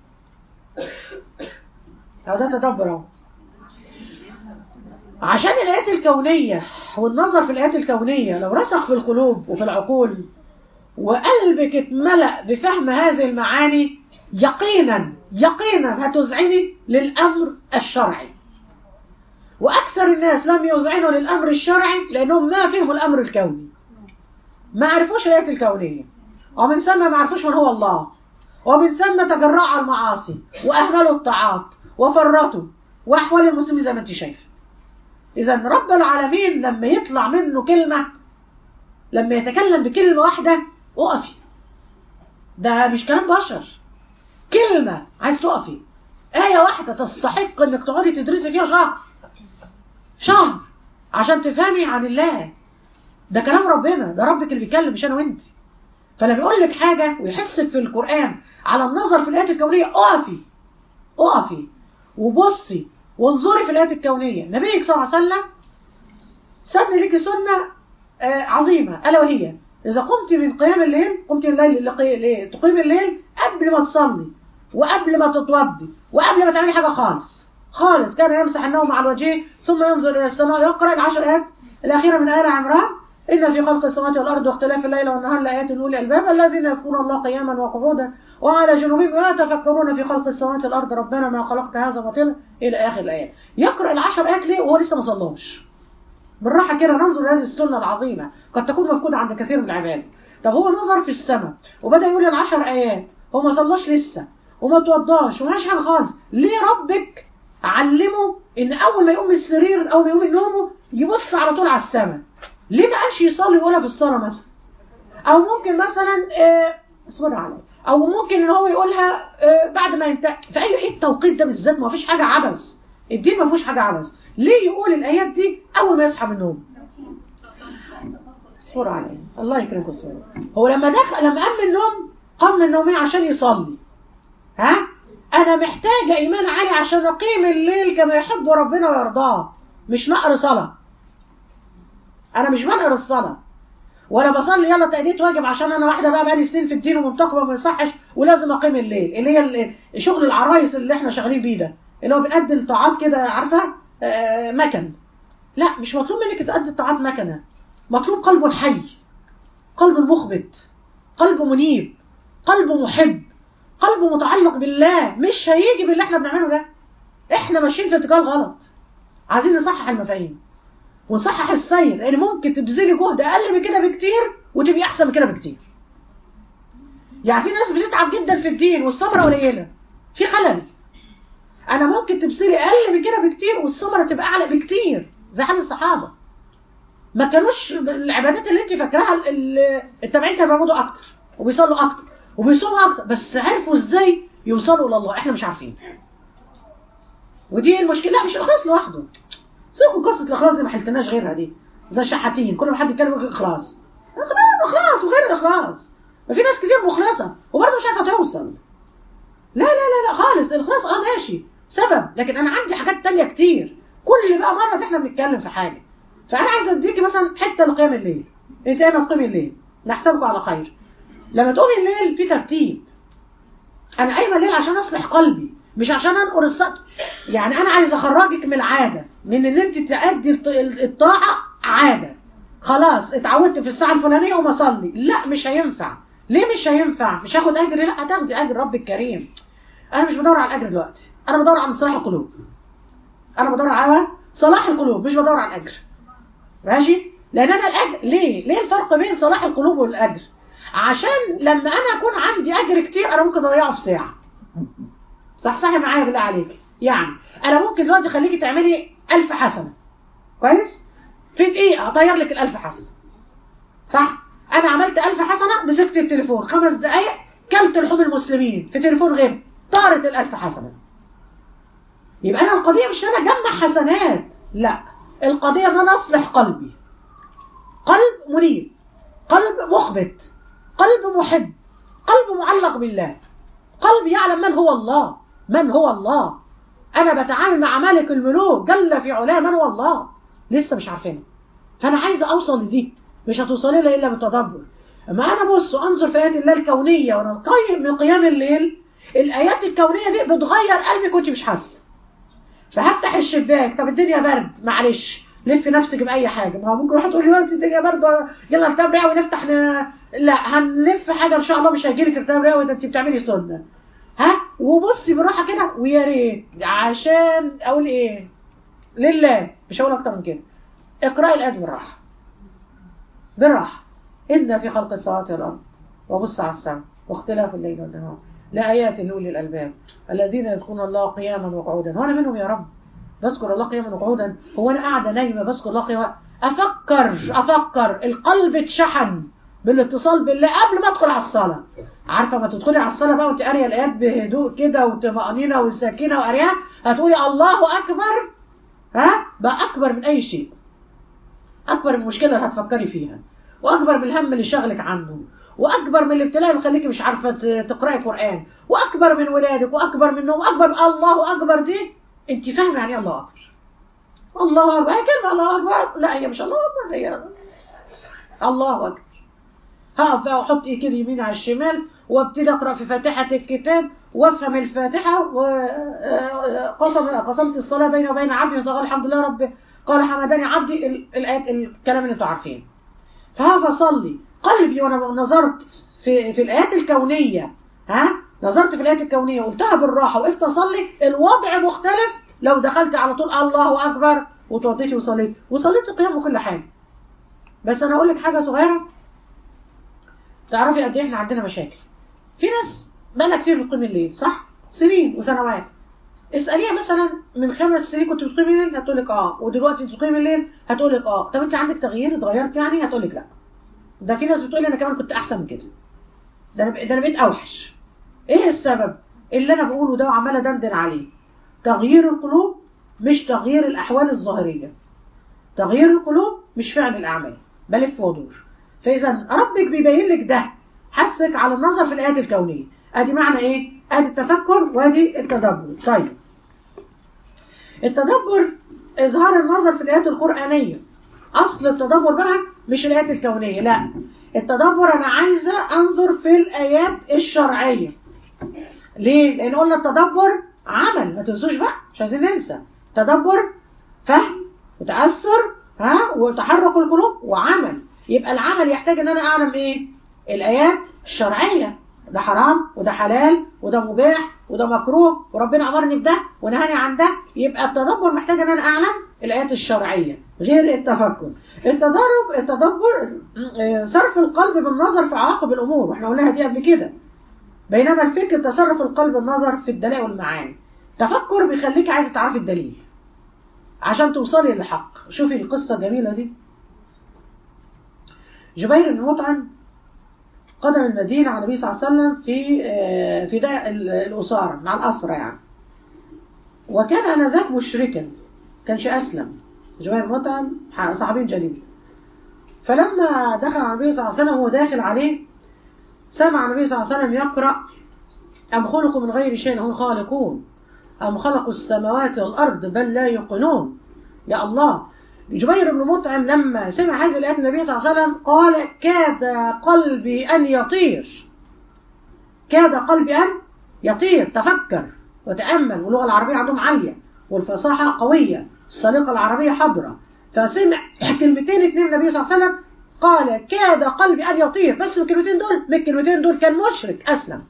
أو ده تدبر أهو عشان الآيات الكونية والنظر في الآيات الكونية لو رسخ في القلوب وفي العقول وقلبك اتملأ بفهم هذه المعاني يقينا يقينا هتذعني للأمر الشرعي وأكثر الناس لم يذعنوا للأمر الشرعي لأنهم ما فهموا الأمر الكوني ما عرفوش الآيات الكونية ومن ثم ما عرفوش من هو الله ومن ثم تجرعوا على المعاصي وأهملوا الطاعات وفرطوا وأحوال المسلمين زي ما أنت شايف إذا رب العالمين لما يطلع منه كلمة لما يتكلم بكلمة واحدة اقفي ده مش كلام بشر كلمة عايز تقفي آية واحدة تستحق انك تقعدي تدرسي فيها شهر شهر عشان تفهمي عن الله ده كلام ربنا ده ربك اللي بيتكلم مش انا وانت فلما يقول لك حاجة ويحسك في القرآن على النظر في الآيات الكونية اقفي اقفي وبصي وانظري في الآيات الكونية نبيك صلى الله عليه وسلم سن لك سنة آه عظيمة ألا وهي إذا قمت من قيام الليل قمت من الليل تقيم الليل قبل ما تصلي وقبل ما تتوضي وقبل ما تعملي حاجة خالص خالص كان يمسح النوم على وجهه ثم ينظر إلى السماء يقرأ العشر آيات الأخيرة من آل عمران إن في خلق السماوات والأرض واختلاف الليل والنهار لآيات لأولي الألباب الذين يذكرون الله قياما وقعودا وعلى جنوبهم ويتفكرون في خلق السماوات والأرض ربنا ما خلقت هذا باطلا إلى آخر الآيات يقرأ العشر آيات ليه وهو لسه ما صلاش بالراحة كده ننظر لهذه السنة العظيمة قد تكون مفقودة عند كثير من العباد طب هو نظر في السماء وبدأ يقول العشر آيات هو ما صلاش لسه وما توضاش وما حاجة خالص ليه ربك علمه ان اول ما يقوم من السرير او ما يقوم من نومه يبص على طول على السماء ليه ما قالش يصلي ولا في الصلاة مثلا او ممكن مثلا آه اصبر علي او ممكن ان هو يقولها آه بعد ما ينتهي في اي حته التوقيت ده بالذات ما فيش حاجة عبث الدين ما فيهوش حاجة عبث ليه يقول الآيات دي أول ما يصحى من النوم اصبر علي الله يكرمك اصبر هو لما دخل لما قام من النوم قام من النوم عشان يصلي ها أنا محتاجة إيمان عالي عشان أقيم الليل كما يحب ربنا ويرضاه مش نقر صلاة أنا مش بنقر الصلاة ولا بصلي يلا تأديت واجب عشان أنا واحدة بقى بقالي سنين في الدين ومنتقبة وما يصحش ولازم أقيم الليل اللي هي شغل العرايس اللي احنا شغالين بيه ده اللي هو بنأدي الطاعات كده عارفة آه مكن لا مش مطلوب منك تأدي الطاعات مكنة مطلوب قلب حي قلب مخبت قلب منيب قلب محب قلب متعلق بالله مش هيجي باللي احنا بنعمله ده احنا ماشيين في اتجاه غلط عايزين نصحح المفاهيم ونصحح السير لان يعني ممكن تبذلي جهد اقل من كده بكتير وتبقي احسن من كده بكتير يعني في ناس بتتعب جدا في الدين والثمره قليله في خلل انا ممكن تبذلي اقل من كده بكتير والثمره تبقى اعلى بكتير زي حال الصحابه ما كانوش العبادات اللي انت فاكراها التابعين كانوا بيعبدوا اكتر وبيصلوا اكتر وبيصوموا اكتر بس عرفوا ازاي يوصلوا الى الله احنا مش عارفين ودي المشكله لا مش الاخلاص لوحده سيبكم قصه الاخلاص دي ما حلتناش غيرها دي زي الشحاتين كل ما حد يتكلم يقول اخلاص اخلاص وغير الاخلاص ما في ناس كتير مخلصه وبرضه مش عارفه توصل لا لا لا لا خالص الاخلاص اه ماشي سبب لكن انا عندي حاجات تانية كتير كل بقى مره احنا بنتكلم في حاجه فانا عايزه اديكي مثلا حته لقيام الليل انت ايمه تقيمي الليل نحسبكم على خير لما تقومي الليل في ترتيب انا قايمه الليل عشان اصلح قلبي مش عشان انقر الصدر يعني انا عايز اخرجك من العاده من ان انت تأدي الطاعه عاده خلاص اتعودت في الساعه الفلانيه وما اصلي لا مش هينفع ليه مش هينفع مش هاخد اجر لا هتاخدي اجر رب الكريم انا مش بدور على الاجر دلوقتي انا بدور على صلاح القلوب انا بدور على صلاح القلوب مش بدور على الاجر ماشي لان انا الاجر ليه ليه الفرق بين صلاح القلوب والاجر عشان لما انا اكون عندي اجر كتير انا ممكن اضيعه في ساعه صح صح معايا بالله عليك يعني انا ممكن دلوقتي اخليكي تعملي ألف حسنه كويس في دقيقه اطير لك الألف حسنه صح انا عملت ألف حسنه مسكت التليفون خمس دقايق كلت لحوم المسلمين في تليفون غير طارت الألف حسنه يبقى انا القضيه مش ان انا اجمع حسنات لا القضيه ان انا اصلح قلبي قلب منيب قلب مخبت قلب محب قلب معلق بالله قلب يعلم من هو الله من هو الله انا بتعامل مع ملك الملوك جل في علاه من هو الله لسه مش عارفينه فانا عايزه اوصل لدي مش هتوصلي لها الا بالتدبر اما انا بص انظر في ايات الله الكونيه وانا قايم من قيام الليل الايات الكونيه دي بتغير قلبي كنت مش حاسه فهفتح الشباك طب الدنيا برد معلش لف نفسك باي حاجه ما هو ممكن واحد يقول لي وقت الدنيا برد يلا ارتاب رئوي نفتح ن... لا هنلف حاجه ان شاء الله مش هيجيلك ارتاب رئوي ده انت بتعملي سنه ها وبصي بالراحه كده ويا ريت عشان اقول ايه لله مش هقول اكتر من كده اقراي الايات بالراحه بالراحه ان في خلق السماوات والارض وبص على السماء واختلاف الليل والنهار لآيات لأولي الألباب الذين يذكرون الله قياما وقعودا وأنا منهم يا رب بذكر الله قياما وقعودا هو أنا قاعدة نايمة بذكر الله قياما أفكر أفكر القلب اتشحن بالاتصال بالله قبل ما أدخل على الصلاة عارفة ما تدخلي على الصلاة بقى وأنت قارية الآيات بهدوء كده وطمأنينة والسكينة وقاريها هتقولي الله أكبر ها بقى أكبر من أي شيء أكبر من المشكلة اللي هتفكري فيها وأكبر من الهم اللي شغلك عنه واكبر من الابتلاء اللي بيخليكي مش عارفه تقراي قران واكبر من ولادك واكبر منهم واكبر من الله اكبر دي انت فاهمه يعني الله اكبر الله اكبر كلمه الله اكبر لا هي مش الله اكبر هي الله اكبر هقف بقى واحط ايدي كده يمين على الشمال وابتدي اقرا في فاتحه الكتاب وافهم الفاتحه وقسم قسمت الصلاه بيني وبين عبدي فقال الحمد لله رب قال حمداني عبدي الايات الكلام اللي انتوا عارفينه فهقف اصلي قلبي وانا نظرت في في الايات الكونيه ها نظرت في الايات الكونيه قلتها بالراحه وقفت اصلي الوضع مختلف لو دخلت على طول الله اكبر وتوضيتي وصليت وصليت قيام وكل حاجه بس انا اقول لك حاجه صغيره تعرفي قد ايه احنا عندنا مشاكل في ناس بقى كتير بتقيم الليل صح سنين وسنوات اساليها مثلا من خمس سنين كنت بتقيمي الليل هتقول لك اه ودلوقتي انت بتقيمي الليل هتقول لك اه طب انت عندك تغيير اتغيرت يعني هتقول لك لا ده في ناس بتقول انا كمان كنت احسن من كده ده انا ده انا بقيت اوحش ايه السبب اللي انا بقوله ده وعماله دندن عليه تغيير القلوب مش تغيير الاحوال الظاهريه تغيير القلوب مش فعل الاعمال بلف ودور فاذا ربك بيبين لك ده حثك على النظر في الايات الكونيه ادي معنى ايه ادي التفكر وادي التدبر طيب التدبر اظهار النظر في الايات القرانيه اصل التدبر بقى مش الايات الكونيه لا التدبر انا عايزه انظر في الايات الشرعيه ليه لان قلنا التدبر عمل ما تنسوش بقى مش عايزين ننسى تدبر فهم وتاثر ها وتحرك القلوب وعمل يبقى العمل يحتاج ان انا اعلم ايه الايات الشرعيه ده حرام وده حلال وده مباح وده مكروه وربنا امرني بده ونهاني عن ده يبقى التدبر محتاج ان انا اعلم الايات الشرعيه غير التفكر التدرب التدبر صرف القلب بالنظر في عواقب الامور واحنا قلناها دي قبل كده بينما الفكر تصرف القلب بالنظر في الدلائل والمعاني تفكر بيخليك عايزه تعرفي الدليل عشان توصلي للحق شوفي القصه الجميله دي جبير بن مطعم قدم المدينة على النبي صلى الله عليه وسلم في في ده الأسارة مع الأسرة يعني وكان آنذاك مشركا كانش أسلم جبير مطعم صحابي جليل فلما دخل على النبي صلى الله عليه وسلم وهو داخل عليه سمع النبي صلى الله عليه وسلم يقرأ أم خلقوا من غير شيء هم خالقون أم خلقوا السماوات والأرض بل لا يوقنون يا الله جبير بن مطعم لما سمع هذه الآيات النبي صلى الله عليه وسلم قال كاد قلبي أن يطير كاد قلبي أن يطير تفكر وتأمل واللغة العربية عندهم عالية والفصاحة قوية السليقة العربية حاضرة فسمع كلمتين اتنين النبي صلى الله عليه وسلم قال كاد قلبي أن يطير بس الكلمتين دول من الكلمتين دول كان مشرك أسلم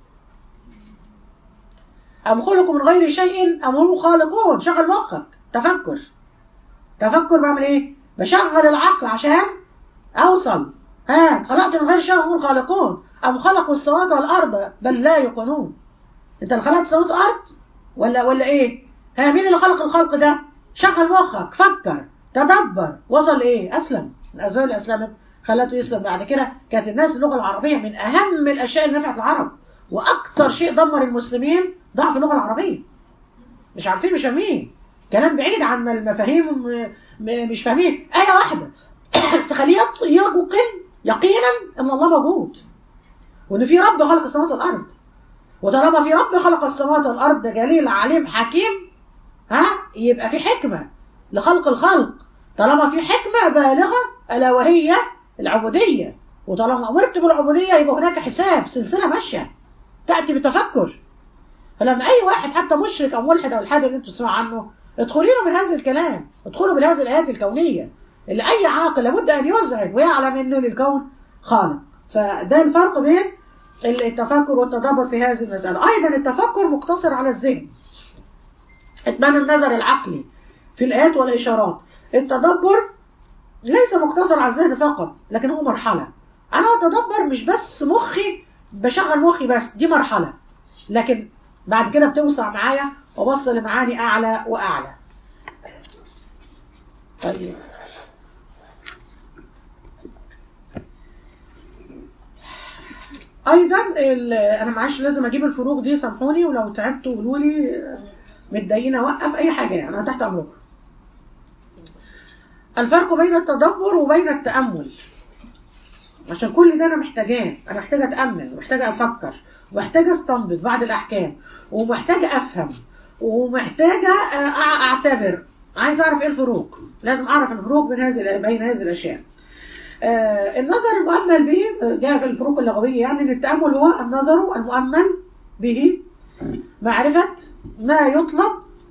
أم خلقوا من غير شيء أم هم خالقون شغل مخك تفكر تفكر بعمل ايه بشغل العقل عشان اوصل ها خلقت من غير شيء هم الخالقون ام خلقوا السماوات والارض بل لا يوقنون انت اللي خلقت السماوات والارض ولا ولا ايه ها مين اللي خلق الخلق ده شغل مخك فكر تدبر وصل لايه اسلم الاسباب اللي اسلمت خلته يسلم بعد كده كانت الناس اللغه العربيه من اهم الاشياء اللي نفعت العرب واكثر شيء دمر المسلمين ضعف اللغه العربيه مش عارفين مش فاهمين كلام بعيد عن المفاهيم مش فاهمين آية واحدة تخليه يوقن يقينا ان الله موجود وان في رب خلق السماوات والارض وطالما في رب خلق السماوات والارض ده جليل عليم حكيم ها يبقى في حكمة لخلق الخلق طالما في حكمة بالغة ألا وهي العبودية وطالما أمرت بالعبودية يبقى هناك حساب سلسلة ماشية تأتي بتفكر فلما أي واحد حتى مشرك أو ملحد أو الحاجة اللي أنتم تسمعوا عنه ادخلوا له من هذا الكلام ادخلوا بهذه الآيات الكونية اللي أي عاقل لابد أن يزعج ويعلم أنه للكون خالق فده الفرق بين التفكر والتدبر في هذه المسألة أيضا التفكر مقتصر على الذهن إتمام النظر العقلي في الآيات والإشارات التدبر ليس مقتصر على الذهن فقط لكن هو مرحلة أنا أتدبر مش بس مخي بشغل مخي بس دي مرحلة لكن بعد كده بتوسع معايا وبصل لمعاني أعلى وأعلى طيب ايضا انا معلش لازم اجيب الفروق دي سامحوني ولو تعبتوا قولوا لي متضايقين اوقف اي حاجه يعني انا تحت امركم الفرق بين التدبر وبين التامل عشان كل ده انا محتاجاه انا محتاجه اتامل ومحتاجه افكر ومحتاجه استنبط بعض الاحكام ومحتاجه افهم ومحتاجه اعتبر عايز اعرف ايه الفروق لازم اعرف الفروق بين هذه بين هذه الاشياء آه النظر المؤمل به جاء في الفروق اللغويه يعني ان التامل هو النظر المؤمل به معرفه ما يطلب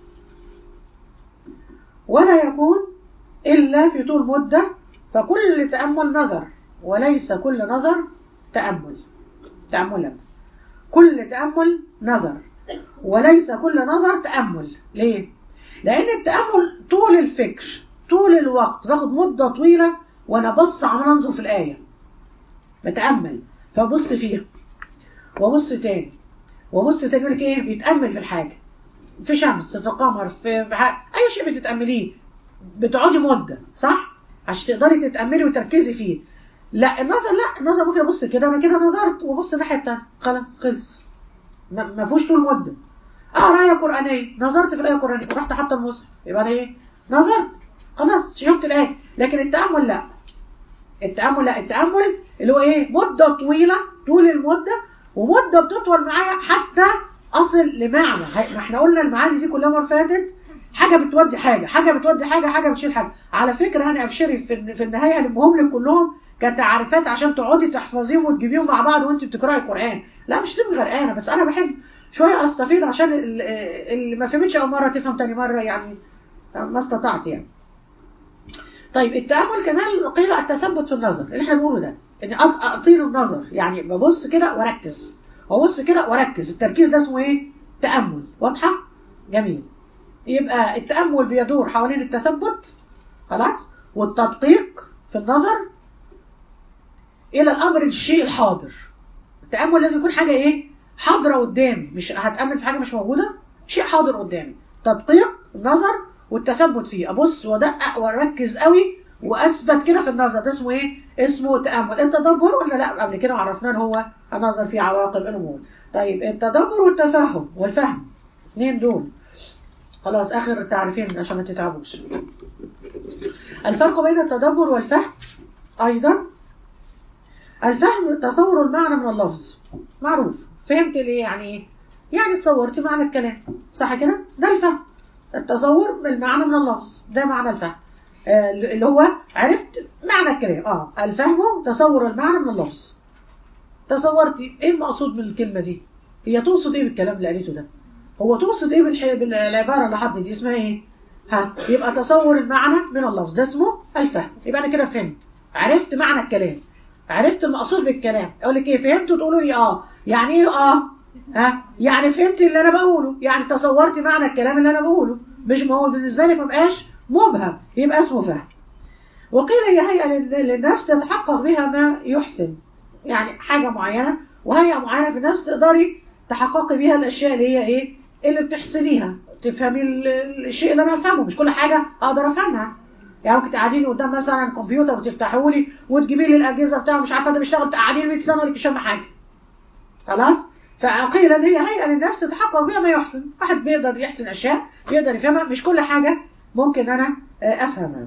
ولا يكون الا في طول مده فكل تامل نظر وليس كل نظر تامل تاملا كل تامل نظر وليس كل نظر تامل ليه لان التامل طول الفكر طول الوقت باخد مده طويله وانا بص عمال انظر في الايه بتامل فبص فيها وابص تاني وابص تاني يقول لك ايه بيتامل في الحاجه في شمس في قمر في بح... اي شيء بتتامليه بتقعدي مده صح عشان تقدري تتاملي وتركزي فيه لا النظر لا النظر ممكن ابص كده انا كده نظرت وابص الناحيه الثانيه خلاص خلص ما فيهوش طول مده اقرا ايه قرانيه نظرت في الايه القرانيه ورحت حاطه المصحف يبقى انا ايه نظرت خلاص شفت الايه لكن التامل لا التامل لا التامل اللي هو ايه مده طويله طول المده ومده بتطول معايا حتى اصل لمعنى ما احنا قلنا المعاني دي كلها مره فاتت حاجه بتودي حاجه حاجه بتودي حاجه حاجه بتشيل حاجه على فكره انا ابشري في في النهايه هلمهم لك كلهم كتعريفات عشان تقعدي تحفظيهم وتجيبيهم مع بعض وانت بتقراي القران لا مش تبقي غرقانه بس انا بحب شويه استفيد عشان اللي ما فهمتش اول مره تفهم تاني مره يعني ما استطعت يعني طيب التامل كمان قيل التثبت في النظر اللي احنا بنقوله ده ان اطيل النظر يعني ببص كده واركز وابص كده واركز التركيز ده اسمه ايه تامل واضحه جميل يبقى التامل بيدور حوالين التثبت خلاص والتدقيق في النظر الى الامر الشيء الحاضر التامل لازم يكون حاجه ايه حاضره قدامي مش هتامل في حاجه مش موجوده شيء حاضر قدامي تدقيق النظر والتثبت فيه ابص وادقق واركز قوي واثبت كده في النظر ده اسمه ايه اسمه تامل التدبر ولا لا قبل كده عرفنا ان هو النظر في عواقب الامور طيب التدبر والتفهم والفهم اثنين دول خلاص اخر التعريفين عشان ما تتعبوش الفرق بين التدبر والفهم ايضا الفهم تصور المعنى من اللفظ معروف فهمت ليه يعني ايه يعني تصورت معنى الكلام صح كده ده الفهم التصور بالمعنى من اللفظ ده معنى الفهم آه اللي هو عرفت معنى الكلام اه الفهم تصور المعنى من اللفظ تصورتي ايه المقصود من الكلمه دي هي تقصد ايه بالكلام اللي قالته ده هو تقصد ايه بالح... بالعباره اللي حط دي اسمها ايه ها يبقى تصور المعنى من اللفظ ده اسمه الفهم يبقى انا كده فهمت عرفت معنى الكلام عرفت المقصود بالكلام اقول لك ايه فهمتوا تقولوا لي اه يعني ايه اه ها يعني فهمت اللي انا بقوله يعني تصورت معنى الكلام اللي انا بقوله مش ما هو بالنسبه لك ما بقاش مبهم يبقى اسمه فهم وقيل هي هيئة لل- للنفس يتحقق بها ما يحسن يعني حاجة معينة وهيئة معينة في النفس تقدري تحققي بيها الأشياء اللي هي إيه اللي بتحسنيها تفهمي ال- ال- الشيء اللي أنا أفهمه مش كل حاجة أقدر أفهمها يعني ممكن تقعديني قدام مثلا كمبيوتر وتفتحوا لي وتجيبي لي الأجهزة بتاعه مش عارفة ده بيشتغل تقعديني 100 سنة ولا مش فاهمة حاجة خلاص فقيل ان هي هيئه للنفس تتحقق بها ما يحسن واحد بيقدر يحسن اشياء بيقدر يفهمها مش كل حاجه ممكن انا آه، افهمها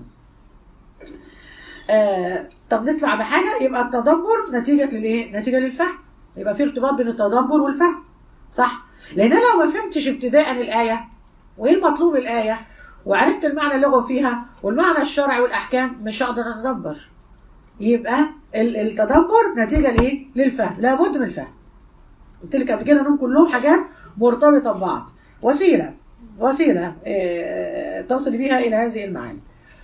آه، طب نطلع بحاجه يبقى التدبر نتيجه للايه نتيجه للفهم يبقى في ارتباط بين التدبر والفهم صح لان انا لو ما فهمتش ابتداء الايه وايه المطلوب الايه وعرفت المعنى اللغوي فيها والمعنى الشرعي والاحكام مش هقدر اتدبر يبقى ال- التدبر نتيجه لايه للفهم لابد من الفهم قلت لك قبل كده انهم كلهم حاجات مرتبطه ببعض وسيله وسيله آه، تصل بها الى هذه المعاني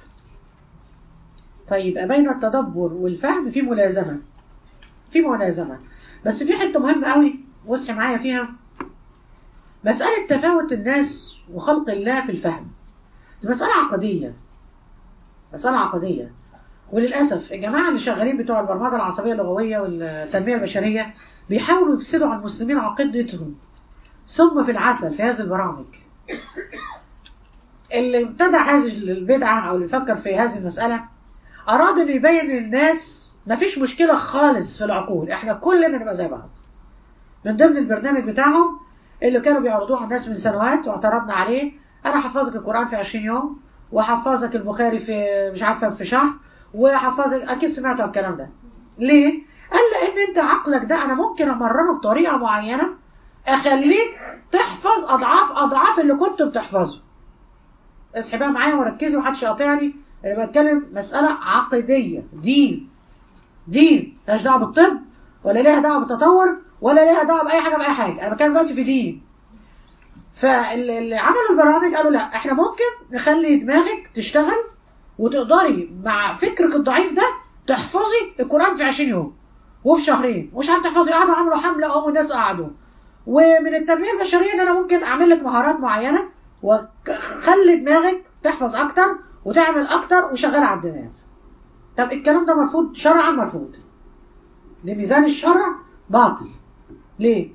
طيب يبقى بين التدبر والفهم في ملازمه في ملازمه بس في حته مهمه قوي واصحي معايا فيها مساله تفاوت الناس وخلق الله في الفهم دي مساله عقديه مساله عقديه وللاسف الجماعه اللي شغالين بتوع البرمجه العصبيه اللغويه والتنميه البشريه بيحاولوا يفسدوا على المسلمين عقيدتهم ثم في العسل في هذه البرامج اللي ابتدع هذه البدعة أو اللي فكر في هذه المسألة أراد أن يبين للناس مفيش مشكلة خالص في العقول احنا كلنا نبقى زي بعض من ضمن البرنامج بتاعهم اللي كانوا بيعرضوه على الناس من سنوات واعترضنا عليه أنا حفظك القرآن في 20 يوم وحفظك البخاري في مش عارفة في شهر وحفظك أكيد سمعتوا الكلام ده ليه؟ قال لان انت عقلك ده انا ممكن امرنه بطريقه معينه اخليك تحفظ اضعاف اضعاف اللي كنت بتحفظه اصحي بقى معايا وركزي ومحدش يقاطعني انا بتكلم مساله عقديه دين دين ملهاش دعوه بالطب ولا ليها دعوه بالتطور ولا ليها دعوه باي حاجه باي حاجه انا بتكلم دلوقتي في دين فاللي عملوا البرامج قالوا لا احنا ممكن نخلي دماغك تشتغل وتقدري مع فكرك الضعيف ده تحفظي القران في 20 يوم وفي شهرين مش عارف تحفظي قعدوا عملوا حمله قاموا الناس قعدوا ومن التنميه البشريه ان انا ممكن اعمل لك مهارات معينه وخلي دماغك تحفظ اكتر وتعمل اكتر وشغال على الدماغ طب الكلام ده مرفوض شرعا مرفوض لميزان الشرع باطل ليه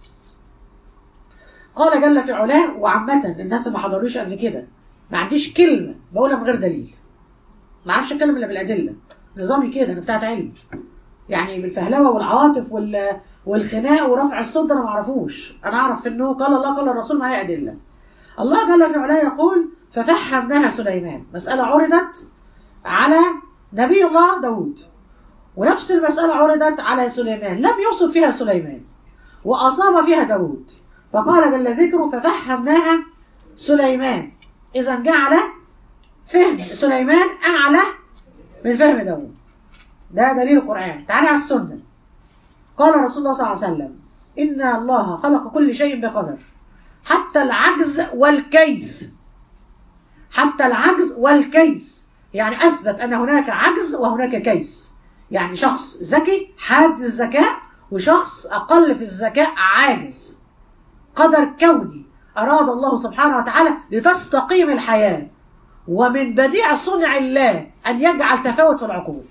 قال جل في علاه وعامة الناس اللي ما حضروش قبل كده ما عنديش كلمة بقولها من غير دليل ما اعرفش اتكلم الا بالادله نظامي كده انا بتاعت علم يعني بالفهلوه والعواطف وال والخناق ورفع الصوت ده انا ما اعرفوش انا اعرف انه قال الله قال الرسول معايا ادله الله جل في علاه يقول ففهمناها سليمان مساله عرضت على نبي الله داود ونفس المساله عرضت على سليمان لم يوصف فيها سليمان واصاب فيها داود فقال جل ذكره ففهمناها سليمان اذا جعل فهم سليمان اعلى من فهم داود ده دليل القرآن تعالى على السنة قال رسول الله صلى الله عليه وسلم إن الله خلق كل شيء بقدر حتى العجز والكيس حتى العجز والكيس يعني أثبت أن هناك عجز وهناك كيس يعني شخص ذكي حاد الذكاء وشخص أقل في الذكاء عاجز قدر كوني أراد الله سبحانه وتعالى لتستقيم الحياة ومن بديع صنع الله أن يجعل تفاوت في العقول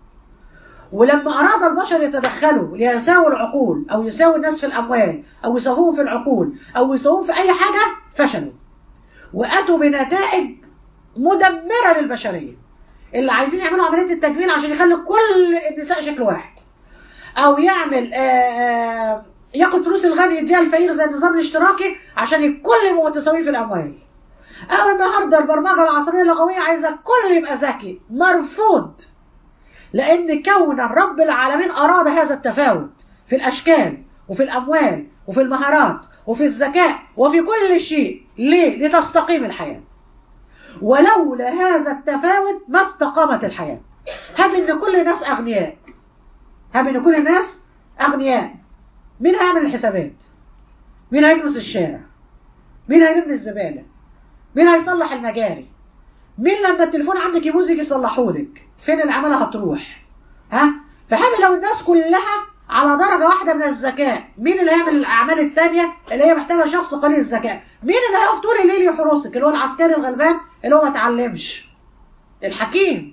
ولما أراد البشر يتدخلوا ليساووا العقول أو يساووا الناس في الأموال أو يساووهم في العقول أو يساووهم في أي حاجة فشلوا وأتوا بنتائج مدمرة للبشرية اللي عايزين يعملوا عملية التجميل عشان يخلي كل النساء شكل واحد أو يعمل آآ ياخد فلوس الغني يديها الفقير زي النظام الاشتراكي عشان الكل يبقوا متساويين في الأموال أو النهارده البرمجة العصبية اللغوية عايزة الكل يبقى ذكي مرفوض لأن كون رب العالمين أراد هذا التفاوت في الأشكال وفي الأموال وفي المهارات وفي الذكاء وفي كل شيء ليه؟ لتستقيم الحياة ولولا هذا التفاوت ما استقامت الحياة هب إن كل الناس أغنياء هب إن كل الناس أغنياء مين هيعمل الحسابات؟ مين هيكنس الشارع؟ مين هيلم الزبالة؟ مين هيصلح المجاري؟ مين لما التليفون عندك يبوظ يجي يصلحهولك؟ فين العمالة هتروح؟ ها؟ فحامل لو الناس كلها على درجة واحدة من الذكاء، مين اللي هيعمل الأعمال التانية اللي هي محتاجة شخص قليل الذكاء؟ مين اللي هيقف طول الليل يحرسك؟ اللي هو العسكري الغلبان اللي هو ما اتعلمش. الحكيم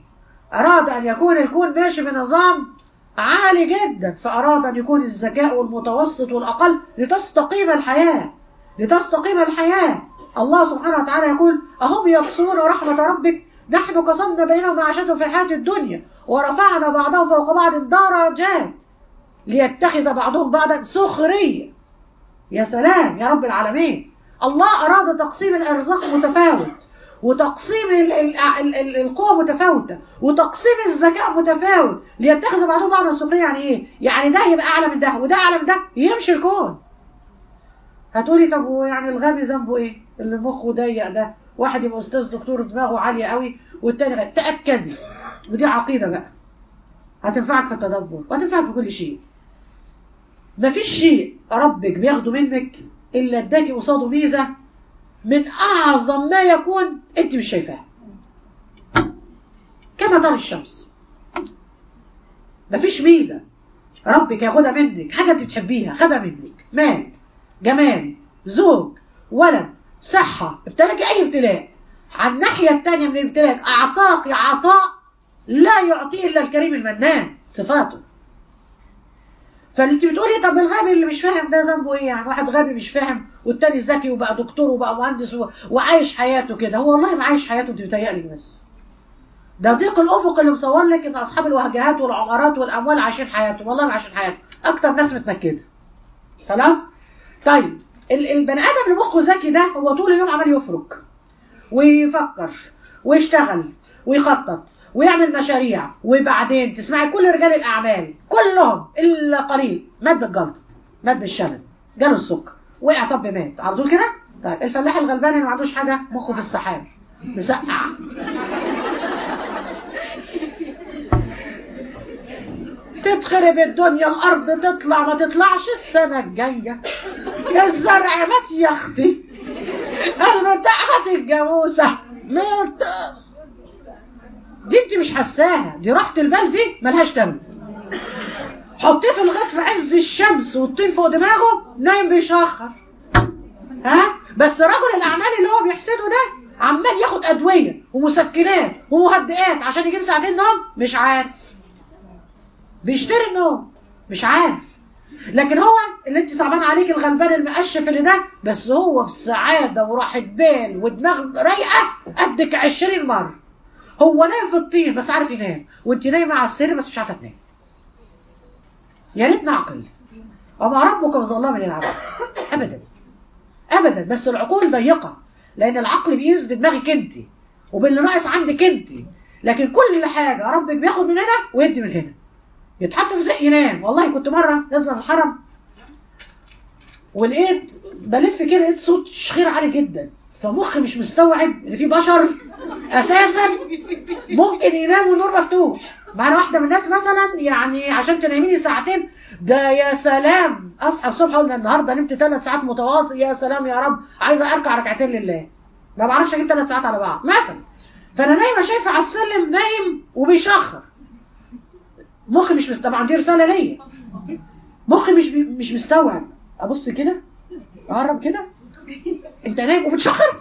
أراد أن يكون الكون ماشي بنظام عالي جدا فأراد أن يكون الذكاء والمتوسط والأقل لتستقيم الحياة لتستقيم الحياة الله سبحانه وتعالى يقول أهم يقصون رحمة ربك نحن قسمنا بينهم معاشتهم في الحياة الدنيا ورفعنا بعضهم فوق بعض درجات ليتخذ بعضهم بعضا سخرية يا سلام يا رب العالمين الله أراد تقسيم الأرزاق متفاوت وتقسيم ال ال ال ال القوة متفاوتة وتقسيم الذكاء متفاوت ليتخذ بعضهم بعضا سخرية يعني ايه؟ يعني ده يبقى أعلى من ده وده أعلى من ده يمشي الكون هتقولي طب يعني الغبي ذنبه ايه؟ اللي مخه ضيق ده واحد يبقى أستاذ دكتور دماغه عالية قوي والتاني غير تأكدي ودي عقيدة بقى هتنفعك في التدبر وهتنفعك في كل شيء مفيش شيء ربك بياخده منك إلا اداكي قصاده ميزة من أعظم ما يكون أنت مش شايفاها كما ترى الشمس مفيش ميزة ربك ياخدها منك حاجة أنت بتحبيها خدها منك مال جمال زوج ولد صحة ابتلاك أي ابتلاء على الناحية التانية من الابتلاء أعطاك عطاء لا يعطيه إلا الكريم المنان صفاته فانت بتقولي طب الغبي اللي مش فاهم ده ذنبه ايه يعني واحد غبي مش فاهم والتاني ذكي وبقى دكتور وبقى مهندس و... وعايش حياته كده هو والله ما عايش حياته انت بتهيألك بس ده ضيق الافق اللي مصور لك ان اصحاب الوهجهات والعمارات والاموال عايشين حياتهم والله ما عايشين حياتهم اكتر ناس متنكده خلاص طيب ال- البني ادم اللي مخه ذكي ده هو طول اليوم عمال يفرك ويفكر ويشتغل ويخطط ويعمل مشاريع وبعدين تسمعي كل رجال الاعمال كلهم الا قليل مات بالجلطه مات بالشلل جاله السكر وقع طب مات على طول كده طيب الفلاح الغلبان اللي ما عندوش حاجه مخه في السحاب مسقع تتخرب الدنيا الارض تطلع ما تطلعش السنه الجايه الزرع مات يا اختي المتاع هات الجاموسه مات دي انت مش حساها دي راحة البال دي ملهاش تمن حطيه في الغيط في عز الشمس والطين فوق دماغه نايم بيشخر ها بس رجل الاعمال اللي هو بيحسده ده عمال ياخد ادويه ومسكنات ومهدئات عشان يجيب ساعتين نوم مش عارف بيشتري النوم مش عارف لكن هو اللي انت صعبان عليك الغلبان المقشف اللي ده بس هو في سعاده وراحه بال ودماغ رايقه قدك 20 مره هو نايم في الطين بس عارف ينام وانت نايمه على السرير بس مش عارفه تنام يا ريت نعقل وما ربك بظلام للعباد ابدا ابدا بس العقول ضيقه لان العقل بيقيس بدماغك انت وباللي ناقص عندك انت لكن كل حاجه ربك بياخد من هنا ويدي من هنا يتحط في زق ينام والله كنت مره نازله في الحرم ولقيت بلف كده لقيت صوت شخير عالي جدا فمخي مش مستوعب ان في بشر اساسا ممكن يناموا النور مفتوح معانا واحده من الناس مثلا يعني عشان تناميني ساعتين ده يا سلام اصحى الصبح اقول النهارده نمت ثلاث ساعات متواصل يا سلام يا رب عايزه اركع ركعتين لله ما بعرفش اجيب ثلاث ساعات على بعض مثلا فانا نايمه شايفه على السلم نايم وبيشخر مخي مش مستوعب طبعا دي رساله ليا مخي مش بي... مش مستوعب ابص كده اقرب كده انت نايم وبتشخر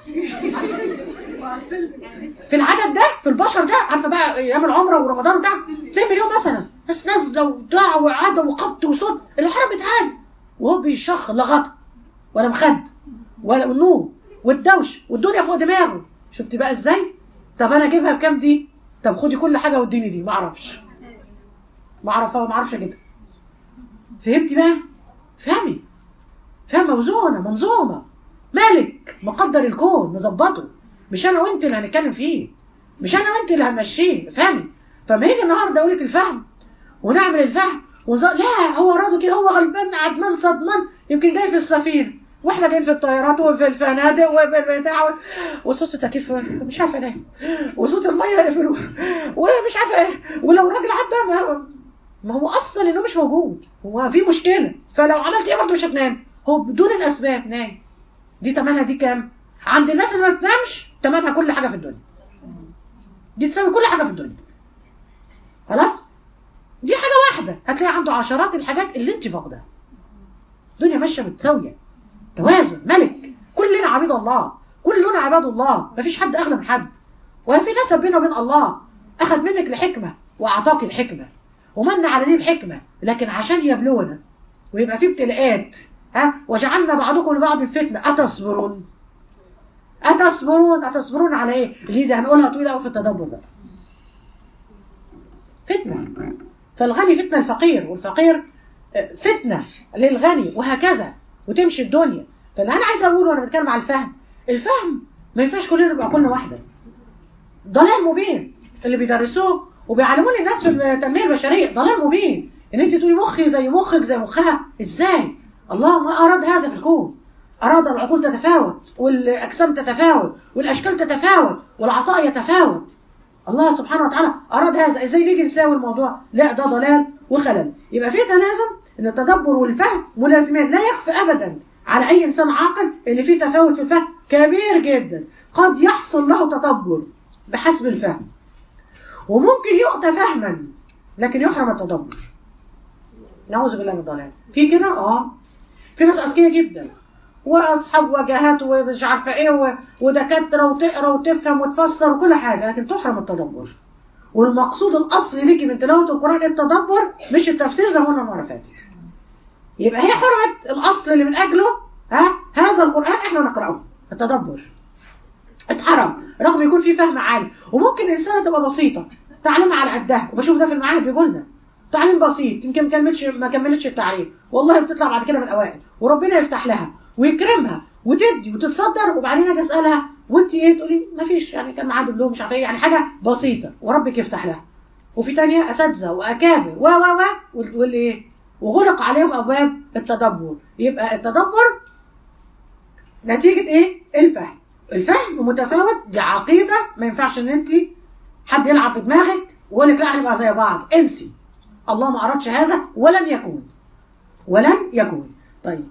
في العدد ده في البشر ده عارفه بقى ايام العمره ورمضان ده تلاقي مليون مثلا ناس نازله وبتاع وقعده وقبط وصوت الحرم اتقال وهو بيشخر لا غطا ولا مخد ولا نوم والدوش والدنيا فوق دماغه شفت بقى ازاي طب انا اجيبها بكام دي طب خدي كل حاجه واديني دي ما اعرفش ما اعرفها وما اعرفش اجيبها فهمتي بقى فهمي فهم موزونه منظومه ملك مقدر الكون مظبطه مش انا وانت اللي هنتكلم فيه مش انا وانت اللي هنمشيه فهمي فما يجي النهارده اقول لك الفهم ونعمل الفهم وز... لا هو راضي كده هو غلبان عدمان صدمان يمكن جاي في السفينه واحنا جايين في الطيارات وفي الفنادق وفي البتاع وصوت التكييف مش عارفه انام وصوت الميه يقفلوا ومش عارفه ايه ولو الراجل عدى ما, ما هو اصلا انه مش موجود هو في مشكله فلو عملت ايه برضه مش هتنام هو بدون الاسباب نايم دي تمنها دي كام عند الناس اللي ما بتنامش تمنها كل حاجه في الدنيا دي تساوي كل حاجه في الدنيا خلاص دي حاجه واحده هتلاقي عنده عشرات الحاجات اللي انت فاقداها الدنيا ماشيه متساويه توازن ملك كلنا عبيد الله كلنا عباد الله مفيش حد اغلى من حد ولا في نسب بينه وبين الله اخذ منك الحكمه واعطاك الحكمه ومن على دي بحكمه لكن عشان يبلونا ويبقى في ابتلاءات ها وجعلنا بعضكم لبعض فتنه اتصبرون اتصبرون اتصبرون على ايه دي ده هنقولها طويله قوي في التدبر بقى فتنه فالغني فتنه الفقير والفقير فتنه للغني وهكذا وتمشي الدنيا فاللي انا عايز اقوله وانا بتكلم على الفهم الفهم ما ينفعش كلنا نبقى كلنا واحده ضلال مبين اللي بيدرسوه وبيعلمون الناس في التنميه البشريه ضلال مبين ان انت تقولي مخي زي مخك زي مخها ازاي الله ما اراد هذا في الكون اراد العقول تتفاوت والاجسام تتفاوت والاشكال تتفاوت والعطاء يتفاوت الله سبحانه وتعالى اراد هذا ازاي نيجي نساوي الموضوع لا ده ضلال وخلل يبقى في تلازم ان التدبر والفهم ملازمين لا يخفى ابدا على اي انسان عاقل اللي فيه تفاوت في الفهم كبير جدا قد يحصل له تدبر بحسب الفهم وممكن يؤتى فهما لكن يحرم التدبر نعوذ بالله من الضلال في كده اه في ناس اذكياء جدا واصحاب وجهات ومش عارفه ايه و... ودكاتره وتقرا وتفهم وتفسر وكل حاجه لكن تحرم التدبر والمقصود الاصلي ليكي من تلاوه القران التدبر مش التفسير زي ما قلنا المره اللي فاتت يبقى هي حرمت الاصل اللي من اجله ها هذا القران احنا نقراه التدبر اتحرم رغم يكون في فهم عالي وممكن الانسانه تبقى بسيطه تعليمها على قدها وبشوف ده في المعاهد بيقول لنا تعليم بسيط يمكن ما كملتش ما كملتش التعليم والله بتطلع بعد كده من الاوائل وربنا يفتح لها ويكرمها وتدي وتتصدر وبعدين اجي اسالها وانت ايه تقولي ما فيش يعني كان معاها دبلوم مش عارفه ايه يعني حاجه بسيطه وربك يفتح لها وفي تانية اساتذه واكابر و و و واللي ايه وغلق عليهم ابواب التدبر يبقى التدبر نتيجه ايه الفهم الفهم متفاوت دي عقيده ما ينفعش ان انت حد يلعب بدماغك ويقول لك لا هنبقى زي بعض انسي الله ما ارادش هذا ولن يكون ولن يكون طيب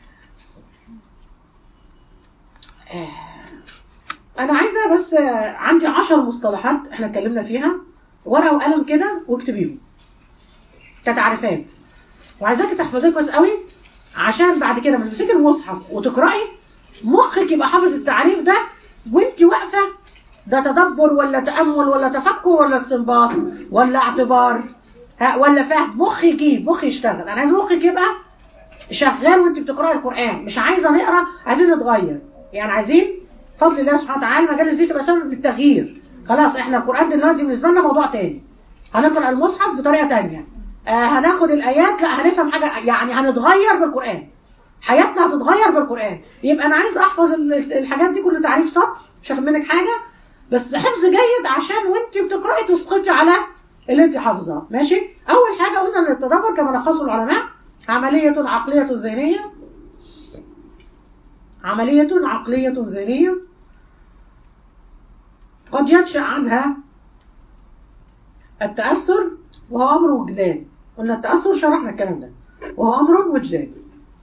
انا عايزه بس عندي عشر مصطلحات احنا اتكلمنا فيها ورقه وقلم كده واكتبيهم كتعريفات وعايزاكي تحفظيه كويس قوي عشان بعد كده لما تمسكي المصحف وتقراي مخك يبقى حافظ التعريف ده وانت واقفه ده تدبر ولا تامل ولا تفكر ولا استنباط ولا اعتبار ها ولا فهم مخ يجيب مخ يشتغل انا عايز مخك يبقى شغال وانت بتقراي القران مش عايزه نقرا عايزين نتغير يعني عايزين فضل الله سبحانه وتعالى المجالس دي تبقى سبب للتغيير خلاص احنا القران دلوقتي بالنسبه لنا موضوع تاني هنقرا المصحف بطريقه تانية آه هناخد الايات لا هنفهم حاجه يعني هنتغير بالقران حياتنا هتتغير بالقران يبقى انا عايز احفظ الحاجات دي كل تعريف سطر مش هاخد منك حاجه بس حفظ جيد عشان وانت بتقراي تسقطي على اللي انت حافظاه ماشي اول حاجه قلنا ان التدبر كما لخصه العلماء عمليه عقليه ذهنيه عمليه عقليه ذهنيه قد ينشا عنها التاثر وهو امر وجدان قلنا التاثر شرحنا الكلام ده وهو امر وجدان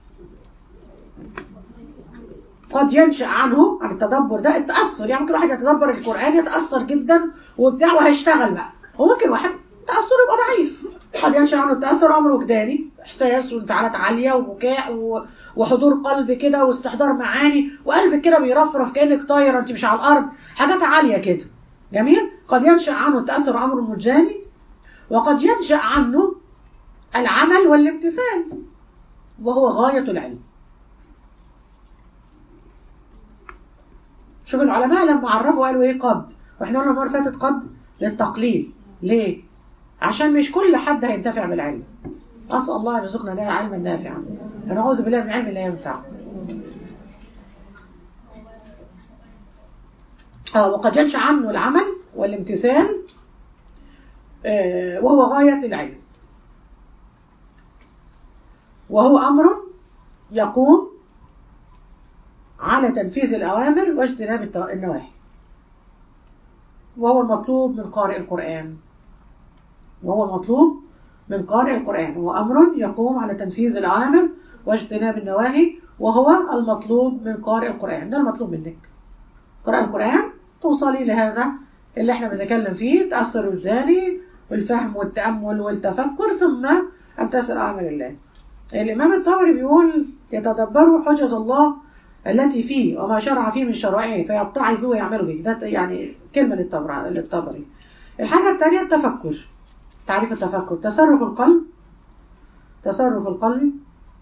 قد ينشأ عنه عن التدبر ده التأثر يعني ممكن واحد يتدبر القرآن يتأثر جدا وبتاع وهيشتغل بقى وممكن واحد تأثره يبقى ضعيف قد ينشأ عنه التأثر أمر وجداني إحساس وانفعالات عالية وبكاء وحضور قلب كده واستحضار معاني وقلبك كده بيرفرف كأنك طايرة أنت مش على الأرض حاجات عالية كده جميل قد ينشأ عنه التأثر أمر مجاني وقد ينشأ عنه العمل والامتثال وهو غاية العلم شوف العلماء لما عرفوا قالوا ايه قد واحنا قلنا المره اللي فاتت قد للتقليل ليه عشان مش كل حد هينتفع بالعلم اسال الله ان يرزقنا لها علما نافعا ونعوذ بالله من علم لا ينفع اه وقد ينشا عنه العمل والامتثال آه وهو غايه العلم وهو امر يقوم على تنفيذ الأوامر واجتناب النواهي وهو المطلوب من قارئ القرآن وهو المطلوب من قارئ القرآن هو أمر يقوم على تنفيذ الأوامر واجتناب النواهي وهو المطلوب من قارئ القرآن ده المطلوب منك قراءة القرآن توصلي لهذا اللي احنا بنتكلم فيه التأثر الوجداني والفهم والتأمل والتفكر ثم امتثل أمر الله الإمام الطبري بيقول يتدبروا حجج الله التي فيه وما شرع فيه من شرائعه فيتعظ ويعمل به ده يعني كلمة للطبري الحاجة الثانية التفكر تعريف التفكر تصرف القلب تصرف القلب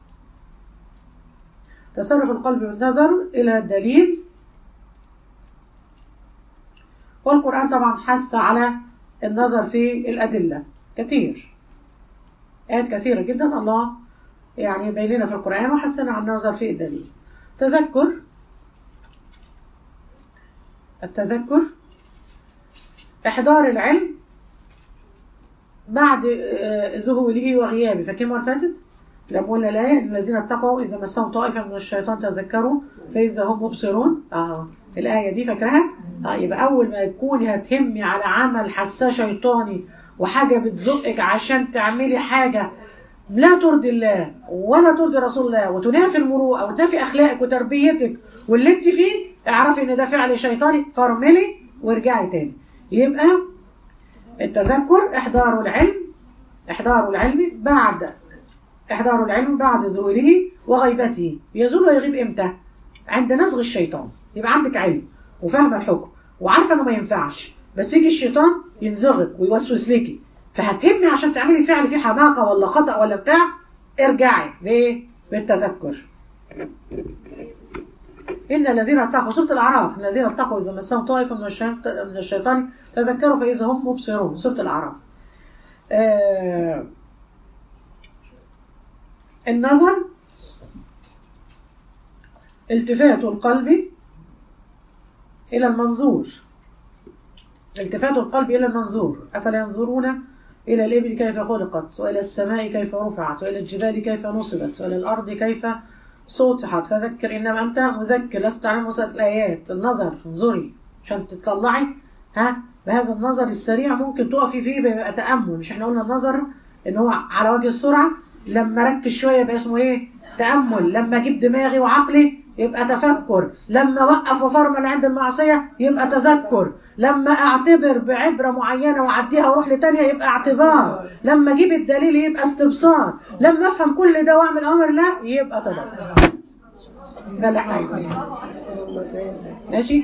تصرف القلب بالنظر إلى الدليل والقرآن طبعا حث على النظر في الأدلة كثير آيات كثيرة جدا الله يعني بيننا في القرآن وحثنا على النظر في الدليل تذكر التذكر إحضار العلم بعد ذهوله وغيابه فاكرين مرة فاتت لما قلنا الآية إن الذين اتقوا إذا مسهم طائفة من الشيطان تذكروا فإذا هم مبصرون آه الآية دي فاكراها؟ آه يبقى أول ما تكوني هتهمي على عمل حساه شيطاني وحاجة بتزقك عشان تعملي حاجة لا ترضي الله ولا ترضي رسول الله وتنافي المروءة وتنافي أخلاقك وتربيتك واللي انت فيه اعرفي ان ده فعل شيطاني فرملي وارجعي تاني يبقى التذكر احضار العلم احضار العلم بعد احضار العلم بعد ظهوره وغيبته يزول ويغيب امتى عند نزغ الشيطان يبقى عندك علم وفاهمه الحكم وعارفه انه ما ينفعش بس يجي الشيطان ينزغك ويوسوس ليكي فهتهمي عشان تعملي فعل فيه حماقه ولا خطا ولا بتاع ارجعي بايه بالتذكر إن الذين اتقوا سورة الأعراف الذين اتقوا إذا مسهم طائف من الشيطان تذكروا فإذا هم مبصرون سورة الأعراف آه النظر التفات القلب إلى المنظور التفات القلب إلى المنظور أفلا ينظرون إلى الإبل كيف خلقت وإلى السماء كيف رفعت وإلى الجبال كيف نصبت وإلى الأرض كيف صوتحت فذكر إنما أنت مذكر لست على مسألة الآيات النظر انظري عشان تطلعي ها بهذا النظر السريع ممكن تقفي فيه بيبقى تأمل مش احنا قلنا النظر ان هو على وجه السرعة لما ركز شوية يبقى اسمه ايه تأمل لما اجيب دماغي وعقلي يبقى تفكر لما وقف وفرمل عند المعصية يبقى تذكر لما اعتبر بعبرة معينة واعديها واروح لتانية يبقى اعتبار لما اجيب الدليل يبقى استبصار لما افهم كل ده واعمل امر لا يبقى تذكر ده اللي احنا عايزينه ماشي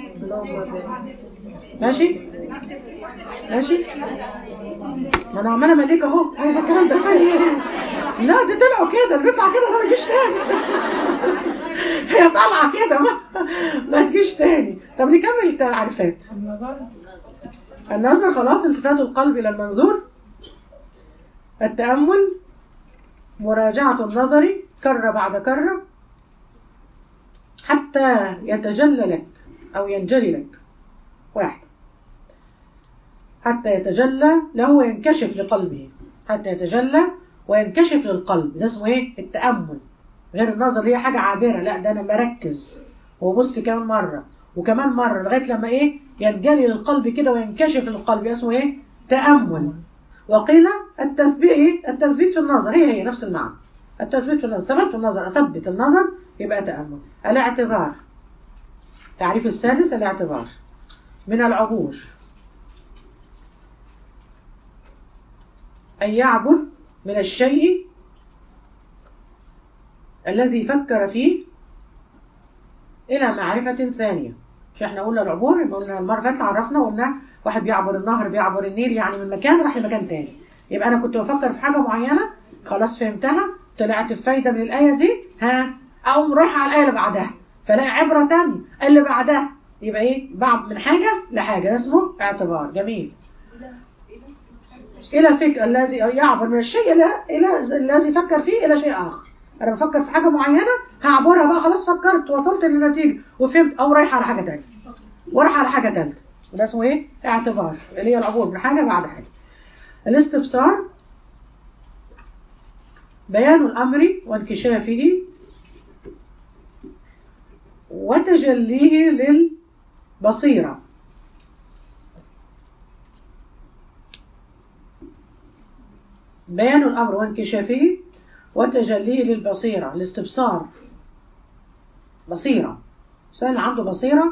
ماشي ماشي ما انا عماله مليك اهو عايزه الكلام ده فين لا دي طلعوا كده اللي بيطلع كده ما يجيش تاني هي طالعه كده ما ما تجيش تاني طب نكمل التعريفات النظر خلاص التفات القلب الى المنظور التامل مراجعه النظر كره بعد كره حتى يتجلى لك او ينجلي لك واحد حتى يتجلى له وينكشف لقلبه حتى يتجلى وينكشف للقلب ده اسمه ايه التأمل غير النظر اللي هي حاجة عابرة لا ده انا مركز وبص كمان مرة وكمان مرة لغاية لما ايه ينجلي للقلب كده وينكشف للقلب اسمه ايه تأمل وقيل التثبيت ايه التثبيت في النظر هي هي نفس المعنى التثبيت في النظر ثبت في النظر اثبت النظر يبقى تأمل الاعتبار تعريف السادس الاعتبار من العبور أن يعبر من الشيء الذي فكر فيه إلى معرفة ثانية مش احنا قلنا العبور يبقى قلنا المرة فاتت عرفنا وقلنا واحد بيعبر النهر بيعبر النيل يعني من مكان راح لمكان تاني يبقى أنا كنت بفكر في حاجة معينة خلاص فهمتها طلعت الفايدة من الآية دي ها أقوم رايحة على الآية اللي بعدها فلاقي عبرة تانية اللي بعدها يبقى إيه بعض من حاجة لحاجة اسمه اعتبار جميل إلى فكر الذي يعبر من الشيء إلى إلى الذي فكر فيه إلى شيء آخر أنا بفكر في حاجة معينة هعبرها بقى خلاص فكرت وصلت للنتيجة وفهمت أو رايح على حاجة تانية ورايح على حاجة تالتة وده اسمه إيه؟ اعتبار اللي هي العبور من حاجة بعد حاجة الاستبصار بيان الأمر وانكشافه وتجليه للبصيرة بيان الأمر وانكشافه وتجليه للبصيرة الاستبصار بصيرة الإنسان عنده بصيرة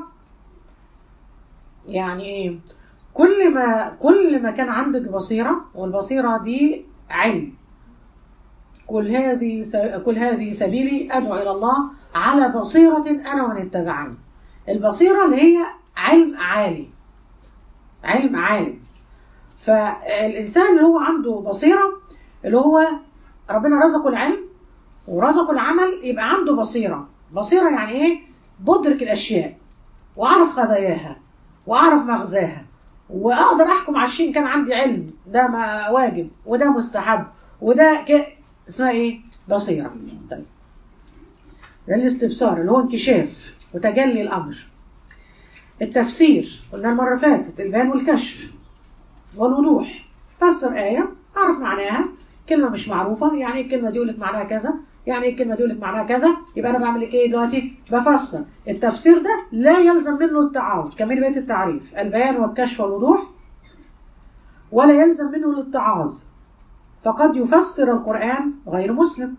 يعني إيه كل ما كل ما كان عندك بصيرة والبصيرة دي علم كل هذه كل هذه سبيلي أدعو إلى الله على بصيرة أنا ومن اتبعني البصيرة اللي هي علم عالي علم عالي فالإنسان اللي هو عنده بصيرة اللي هو ربنا رزقه العلم ورزقه العمل يبقى عنده بصيرة بصيرة يعني إيه؟ بدرك الأشياء وأعرف خباياها وأعرف مغزاها وأقدر أحكم على الشيء إن كان عندي علم ده ما واجب وده مستحب وده ك... اسمها إيه؟ بصيرة طيب ده الاستبصار اللي هو انكشاف وتجلي الأمر التفسير قلنا المرة اللي فاتت البيان والكشف والوضوح فسر آية أعرف معناها كلمة مش معروفة يعني ايه الكلمة دي يقول لك معناها كذا يعني ايه الكلمة دي يقول لك معناها كذا يبقى أنا بعمل ايه دلوقتي بفسر التفسير ده لا يلزم منه التعاظ كمان بقية التعريف البيان والكشف والوضوح ولا يلزم منه الاتعاظ فقد يفسر القرآن غير مسلم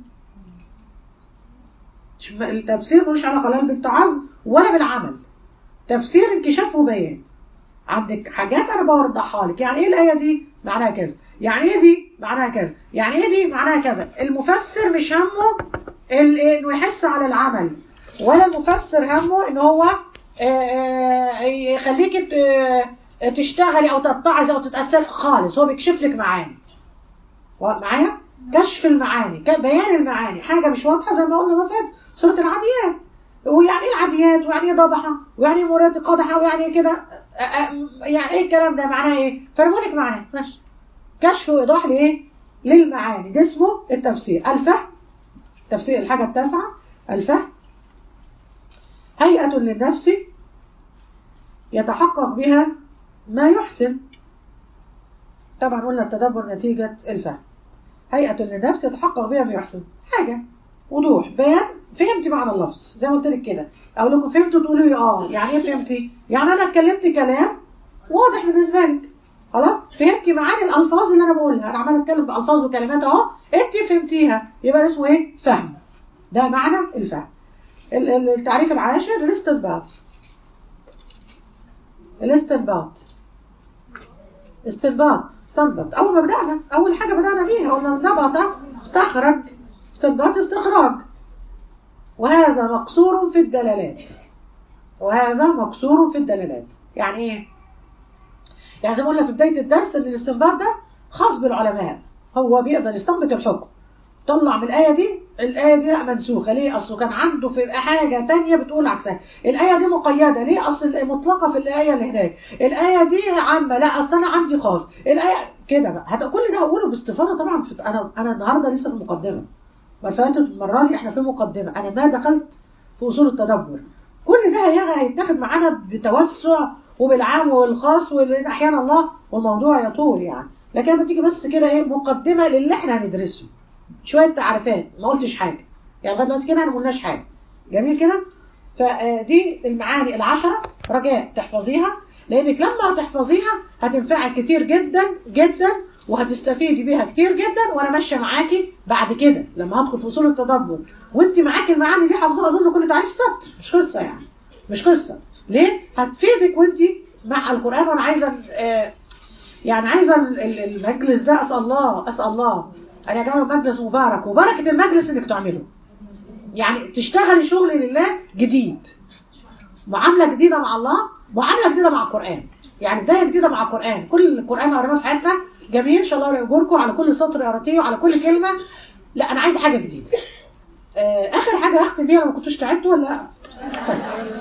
التفسير ملوش علاقة لا بالتعاظ ولا بالعمل تفسير انكشاف وبيان عندك حاجات انا بوضحها لك يعني ايه الايه دي معناها كذا يعني ايه دي معناها كذا يعني ايه دي معناها كذا المفسر مش همه انه يحس على العمل ولا المفسر همه ان هو يخليك تشتغلي او تتعظي او تتاثري خالص هو بيكشف لك معاني معايا كشف المعاني بيان المعاني حاجه مش واضحه زي ما قلنا ما فات سوره العاديات ويعني ايه العاديات ويعني ايه ضبحه ويعني ايه مرات قدحه ويعني ايه كده يعني ايه الكلام ده معناه ايه فرمونك معاه ماشي كشف وايضاح لايه للمعاني ده اسمه التفسير الفهم تفسير الحاجه التاسعه الفهم هيئه للنفس يتحقق بها ما يحسن طبعا قلنا التدبر نتيجه الفهم هيئه للنفس يتحقق بها ما يحسن حاجه وضوح بيان فهمتي معنى اللفظ زي ما قلت لك كده او لكم فهمتوا تقولوا لي اه يعني ايه فهمتي يعني انا اتكلمت كلام واضح بالنسبه لك خلاص فهمتي معاني الالفاظ اللي انا بقولها انا عمال اتكلم بالفاظ وكلمات اهو انت فهمتيها يبقى اسمه ايه فهم ده معنى الفهم التعريف العاشر الاستنباط الاستنباط استنباط استنبط اول ما بدانا اول حاجه بدانا بيها قلنا نبط استخرج استنباط استخراج وهذا مقصور في الدلالات وهذا مقصور في الدلالات يعني ايه يعني زي ما قلنا في بدايه الدرس ان الاستنباط ده خاص بالعلماء هو بيقدر يستنبط الحكم طلع من الايه دي الايه دي لا منسوخه ليه اصله كان عنده في حاجه تانية بتقول عكسها الايه دي مقيده ليه اصل مطلقه في الايه اللي هناك الايه دي عامه لا اصل انا عندي خاص الايه كده بقى هت... كل ده هقوله باستفاضه طبعا في... انا انا النهارده لسه في المقدمه ما فاتت المره دي احنا في مقدمه انا ما دخلت في اصول التدبر كل ده هيتاخد معانا بتوسع وبالعام والخاص واحيانا الله والموضوع يطول يعني لكن لما تيجي بس كده ايه مقدمه للي احنا هندرسه شويه تعريفات ما قلتش حاجه يعني لغايه دلوقتي كده احنا ما قلناش حاجه جميل كده فدي المعاني العشره رجاء تحفظيها لانك لما هتحفظيها هتنفعك كتير جدا جدا وهتستفيدي بيها كتير جدا وانا ماشيه معاكي بعد كده لما هدخل في اصول التدبر وانت معاكي المعاني دي حافظاها اظن كل تعريف سطر مش قصه يعني مش قصه ليه هتفيدك وانت مع القران وانا عايزه آه يعني عايزه المجلس ده اسال الله اسال الله ان يجعله مجلس مبارك وبركه المجلس انك تعمله يعني تشتغلي شغل لله جديد معامله جديده مع الله معامله جديده مع القران يعني بدايه جديده مع القران كل القران قريناه في حياتنا جميل ان شاء الله يأجركم على كل سطر قراتيه وعلى كل كلمه لا انا عايزه حاجه جديده آه اخر حاجه اختم بيها لو ما كنتوش تعبتوا ولا طيب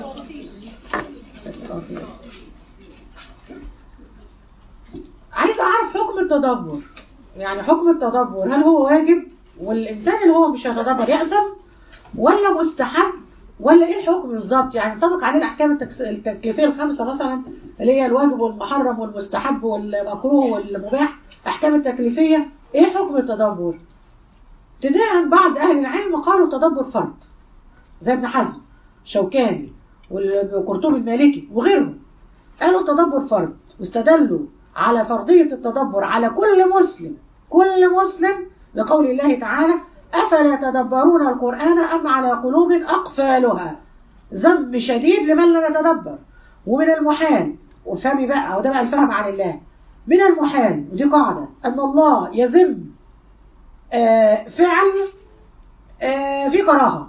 عايزه اعرف حكم التدبر يعني حكم التدبر هل هو واجب والانسان اللي هو مش هيتدبر يأثم ولا مستحب ولا ايه الحكم بالظبط يعني ينطبق عليه الاحكام التكليفيه الخمسه مثلا اللي هي الواجب والمحرم والمستحب والمكروه والمباح احكام التكليفيه ايه حكم التدبر ابتداء بعض اهل العلم قالوا التدبر فرض زي ابن حزم شوكاني والقرطبي المالكي وغيرهم قالوا التدبر فرض واستدلوا على فرضيه التدبر على كل مسلم كل مسلم بقول الله تعالى أفلا يتدبرون القرآن أم على قلوب أقفالها ذنب شديد لمن لم يتدبر ومن المحال وفهمي بقى وده بقى الفهم عن الله من المحال ودي قاعدة أن الله يذم آه فعل آه في كراهة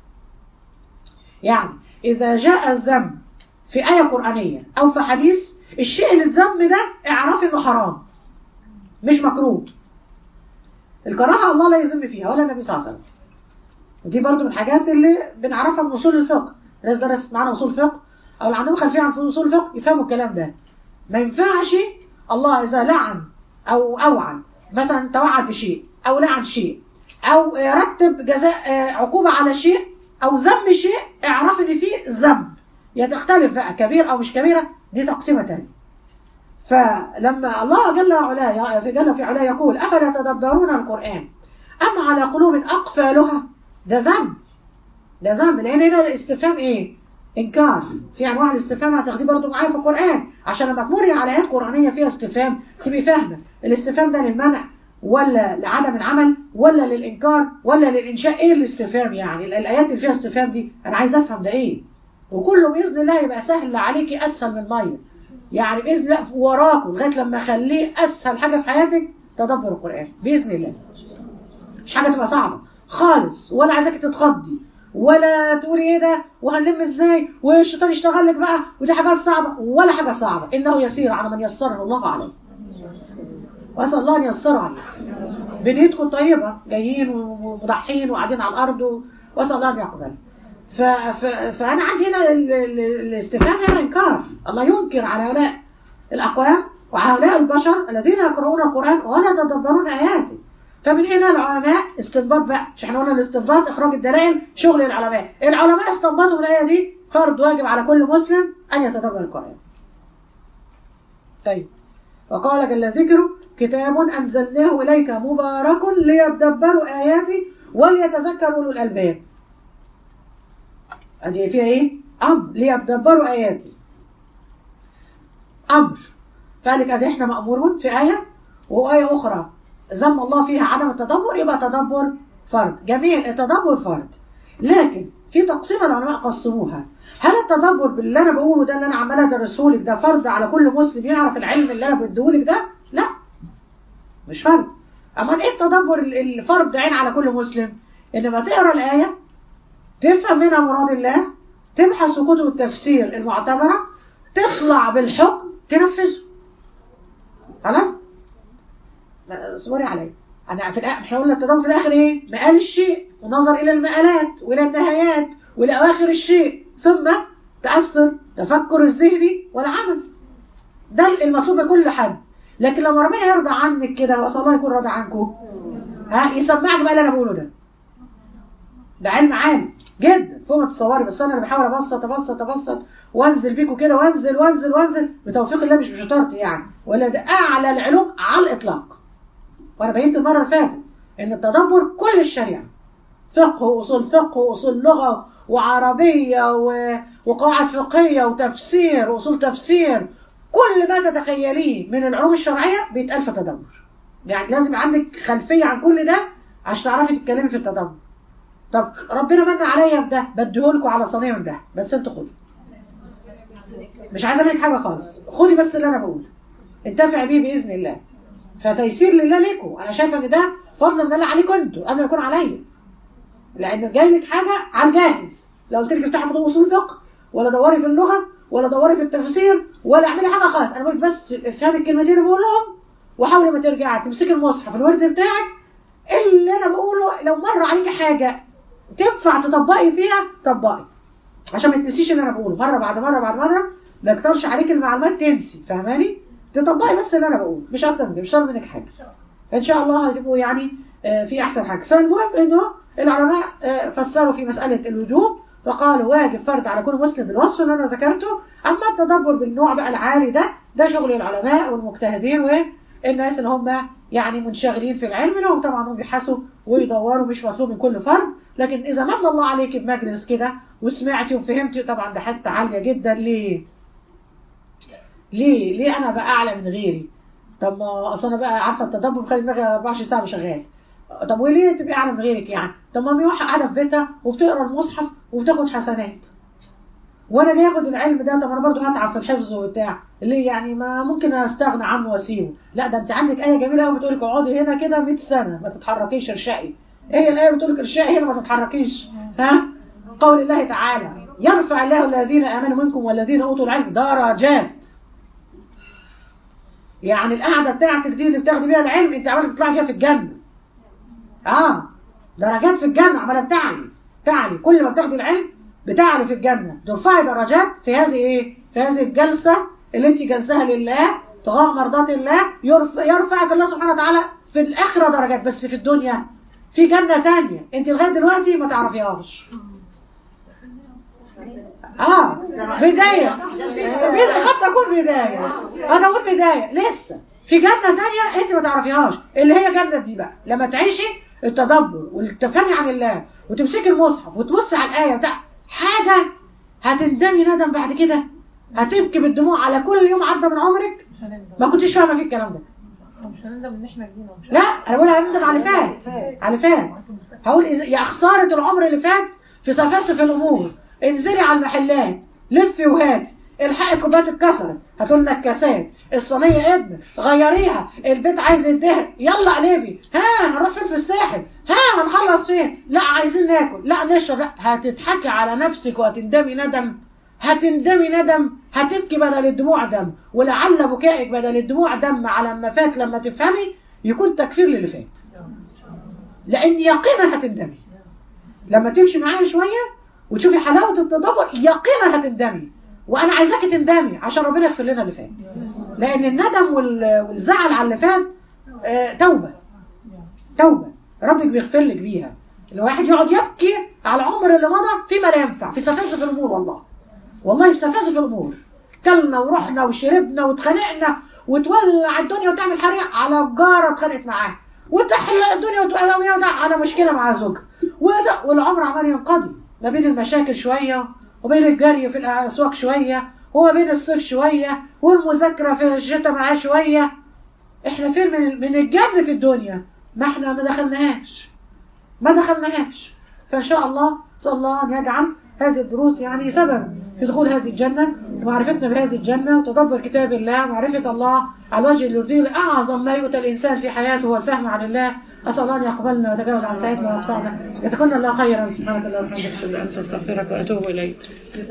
يعني إذا جاء الذنب في آية قرآنية أو في حديث الشيء اللي اتذم ده اعرفي انه حرام مش مكروه الكراهه الله لا يذم فيها ولا النبي صلى الله عليه وسلم ودي برضو من الحاجات اللي بنعرفها من اصول الفقه الناس درست معانا اصول فقه او اللي عندهم خلفيه عن اصول الفقه يفهموا الكلام ده ما ينفعش الله اذا لعن او اوعد مثلا توعد بشيء او لعن شيء او رتب جزاء عقوبه على شيء او ذم شيء اعرف ان فيه ذنب يا تختلف بقى كبير او مش كبيره دي تقسيمه تانية فلما الله جل وعلا جل في علاه يقول افلا تدبرون القران ام على قلوب اقفالها ده ذنب ده ذنب لان هنا الاستفهام ايه انكار في انواع الاستفهام هتاخديه برضه معايا في القران عشان لما تمري على ايات قرانيه فيها استفهام تبقي فاهمه الاستفهام ده للمنع ولا لعدم العمل ولا للانكار ولا للانشاء ايه الاستفهام يعني الايات اللي فيها استفهام دي انا عايز افهم ده ايه وكله باذن الله يبقى سهل عليكي اسهل من الميه يعني باذن الله وراكم لغايه لما اخليه اسهل حاجه في حياتك تدبر القران باذن الله مش حاجه تبقى صعبه خالص ولا عايزاكي تتخضي ولا تقولي ايه ده وهنلم ازاي والشيطان يشتغل لك بقى ودي حاجات صعبه ولا حاجه صعبه انه يسير على من يسره الله عليه واسال الله ان ييسره عليه بنيتكم طيبه جايين ومضحين وقاعدين على الارض واسال الله ان يقبل ف... ف... فانا عندي هنا ال... ال... الاستفهام هنا انكار الله ينكر على هؤلاء الاقوام وعلى هؤلاء البشر الذين يقرؤون القران ولا يتدبرون اياته فمن هنا العلماء استنباط بقى مش احنا قلنا الاستنباط اخراج الدلائل شغل العلماء العلماء استنبطوا من الايه دي فرض واجب على كل مسلم ان يتدبر القران طيب وقال جل ذكره كتاب انزلناه اليك مبارك ليدبروا اياته وليتذكروا اولو الالباب ادي فيها ايه امر ليدبروا اياتي امر فقالك ادي احنا مامورون في ايه وايه اخرى ذم الله فيها عدم التدبر يبقى تدبر فرض جميل التدبر فرض لكن في تقسيم العلماء قسموها هل التدبر باللي انا بقوله ده اللي انا عمال ادرسه لك ده فرض على كل مسلم يعرف العلم اللي انا بديهولك ده لا مش فرض اما ايه التدبر الفرض عين على كل مسلم انما تقرا الايه تفهم منها مراد الله تبحث في كتب التفسير المعتبره تطلع بالحكم تنفذه خلاص اصبري عليا انا في الآخر احنا قلنا التدبر في الاخر ايه مقال الشيء ونظر الى المآلات والى النهايات والى اواخر الشيء ثم تاثر تفكر الذهني والعمل ده المطلوب لكل حد لكن لما ربنا يرضى عنك كده واسال الله يكون راضي عنكم ها يسمعك بقى اللي انا بقوله ده ده علم عام جدا فوق ما تتصوري بس انا اللي بحاول ابسط ابسط ابسط وانزل بيكم كده وانزل وانزل وانزل بتوفيق الله مش بشطارتي يعني ولا ده اعلى العلوم على الاطلاق وانا بينت المره اللي فاتت ان التدبر كل الشريعه فقه واصول فقه واصول لغه وعربيه و... وقواعد فقهيه وتفسير واصول تفسير كل ما تتخيليه من العلوم الشرعيه بيتقال في التدبر يعني لازم يبقى عندك خلفيه عن كل ده عشان تعرفي تتكلمي في التدبر طب ربنا من عليا بده بديهولكوا على صينيه من ده بس انتوا خدوا مش عايزه منك حاجه خالص خدي بس اللي انا بقوله انتفع بيه باذن الله فتيسير لله ليكم انا شايفه ان ده فضل من الله عليكم انتوا قبل ما يكون عليا لان جاي لك حاجه على الجاهز لو قلت لك افتحي موضوع اصول فقه ولا دوري في اللغه ولا دوري في التفسير ولا اعملي حاجه خالص انا بقول بس افهمي الكلمتين اللي بقولهم وحاولي ما ترجعي تمسكي المصحف الورد بتاعك اللي انا بقوله لو مر عليكي حاجه تنفع تطبقي فيها طبقي عشان ما تنسيش اللي انا بقوله مره بعد مره بعد مره ما يكترش عليك المعلومات تنسي فاهماني تطبقي بس اللي انا بقوله مش اكتر من كده مش طالب منك حاجه ان شاء الله هتبقوا يعني في احسن حاجه فالمهم انه العلماء فسروا في مساله الوجوب فقالوا واجب فرض على كل مسلم بالوصف اللي انا ذكرته اما التدبر بالنوع بقى العالي ده ده شغل العلماء والمجتهدين والناس اللي هم يعني منشغلين في العلم لهم طبعا هم بيحسوا ويدوروا مش مطلوب من كل فرد لكن اذا من الله عليك بمجلس كده وسمعتي وفهمتي طبعا ده حته عاليه جدا ليه ليه ليه انا بقى اعلى من غيري طب ما اصل انا بقى عارفه التدبر بخلي دماغي 24 ساعه شغال طب وليه تبقي اعلى من غيرك يعني طب ما في واحده قاعده في بيتها وبتقرا المصحف وبتاخد حسنات وانا بياخد العلم ده طب انا برضه هتعب في الحفظ وبتاع ليه يعني ما ممكن استغنى عنه واسيبه لا ده انت عندك ايه جميله قوي بتقول لك اقعدي هنا كده 100 سنه ما تتحركيش ارشقي ايه الايه بتقول لك ارشقي هنا ما تتحركيش ها قول الله تعالى يرفع الله الذين امنوا منكم والذين اوتوا العلم درجات يعني القعده بتاعتك دي اللي بتاخدي بيها العلم انت عماله تطلعي فيها في الجنه اه درجات في الجنه عماله بتعلي تعلي كل ما بتاخدي العلم بتعلي في الجنه ترفعي درجات في هذه ايه في هذه الجلسه اللي انت جلسها لله ابتغاء مرضات الله يرفع يرفعك الله سبحانه وتعالى في الاخره درجات بس في الدنيا في جنه تانية انت لغايه دلوقتي ما تعرفيهاش اه بدايه قد تكون بدايه انا اقول بدايه لسه في جنه تانية انت ما تعرفيهاش اللي هي جنه دي بقى لما تعيشي التدبر والتفهمي عن الله وتمسكي المصحف وتبصي على الايه بتاع حاجه هتندمي ندم بعد كده هتبكي بالدموع على كل يوم عدى من عمرك مش هنندم ما كنتش فاهمه في الكلام ده مش هنندم ان احنا جينا ومش لا انا بقول هندم على اللي فات على اللي فات هقول إذا- يا خساره العمر اللي فات في سفاسف الامور انزلي على المحلات لفي وهاتي الحقي كوبايات اتكسرت هاتوا لنا الكاسات الصينيه ادمت غيريها البيت عايز يدهن يلا قلبي ها هنروح فين في الساحل ها هنخلص فين لا عايزين ناكل لا نشرب لا هتضحكي على نفسك وهتندمي ندم هتندمي ندم هتبكي بدل الدموع دم ولعل بكائك بدل الدموع دم على ما فات لما تفهمي يكون تكفير للي فات لان يقينا هتندمي لما تمشي معايا شويه وتشوفي حلاوه التدبر يقينا هتندمي وانا عايزاكي تندمي عشان ربنا يغفر لنا اللي فات لان الندم وال- والزعل على اللي فات آه، توبه توبه ربك بيغفر لك بيها الواحد يقعد يبكي على العمر اللي مضى فيما لا ينفع في سفاسف الامور والله والله في سفاسف الامور كلنا ورحنا وشربنا واتخانقنا وتولع الدنيا وتعمل حريق على جاره اتخانقت معاه وتحلق الدنيا وتقلب على مشكله مع زوجها وده- والعمر عمال ينقضي ما بين المشاكل شويه وبين الجري في الاسواق شويه وما بين الصيف شويه والمذاكره في الشتاء معاه شويه احنا فين من من الجنه في الدنيا ما احنا ما دخلناهاش ما دخلناهاش فإن شاء الله صلى الله أن يجعل هذه الدروس يعني سبب في دخول هذه الجنة ومعرفتنا بهذه الجنة وتدبر كتاب الله ومعرفة الله على الوجه اللي يرضيه أعظم ما يؤتى الإنسان في حياته هو الفهم عن الله أسأل الله أن يقبلنا ويتجاوز عن سيدنا وأخطائنا جزاكم الله خيرا سبحانك اللهم وبحمدك أشهد أن لا إله إلا أنت أستغفرك وأتوب إليك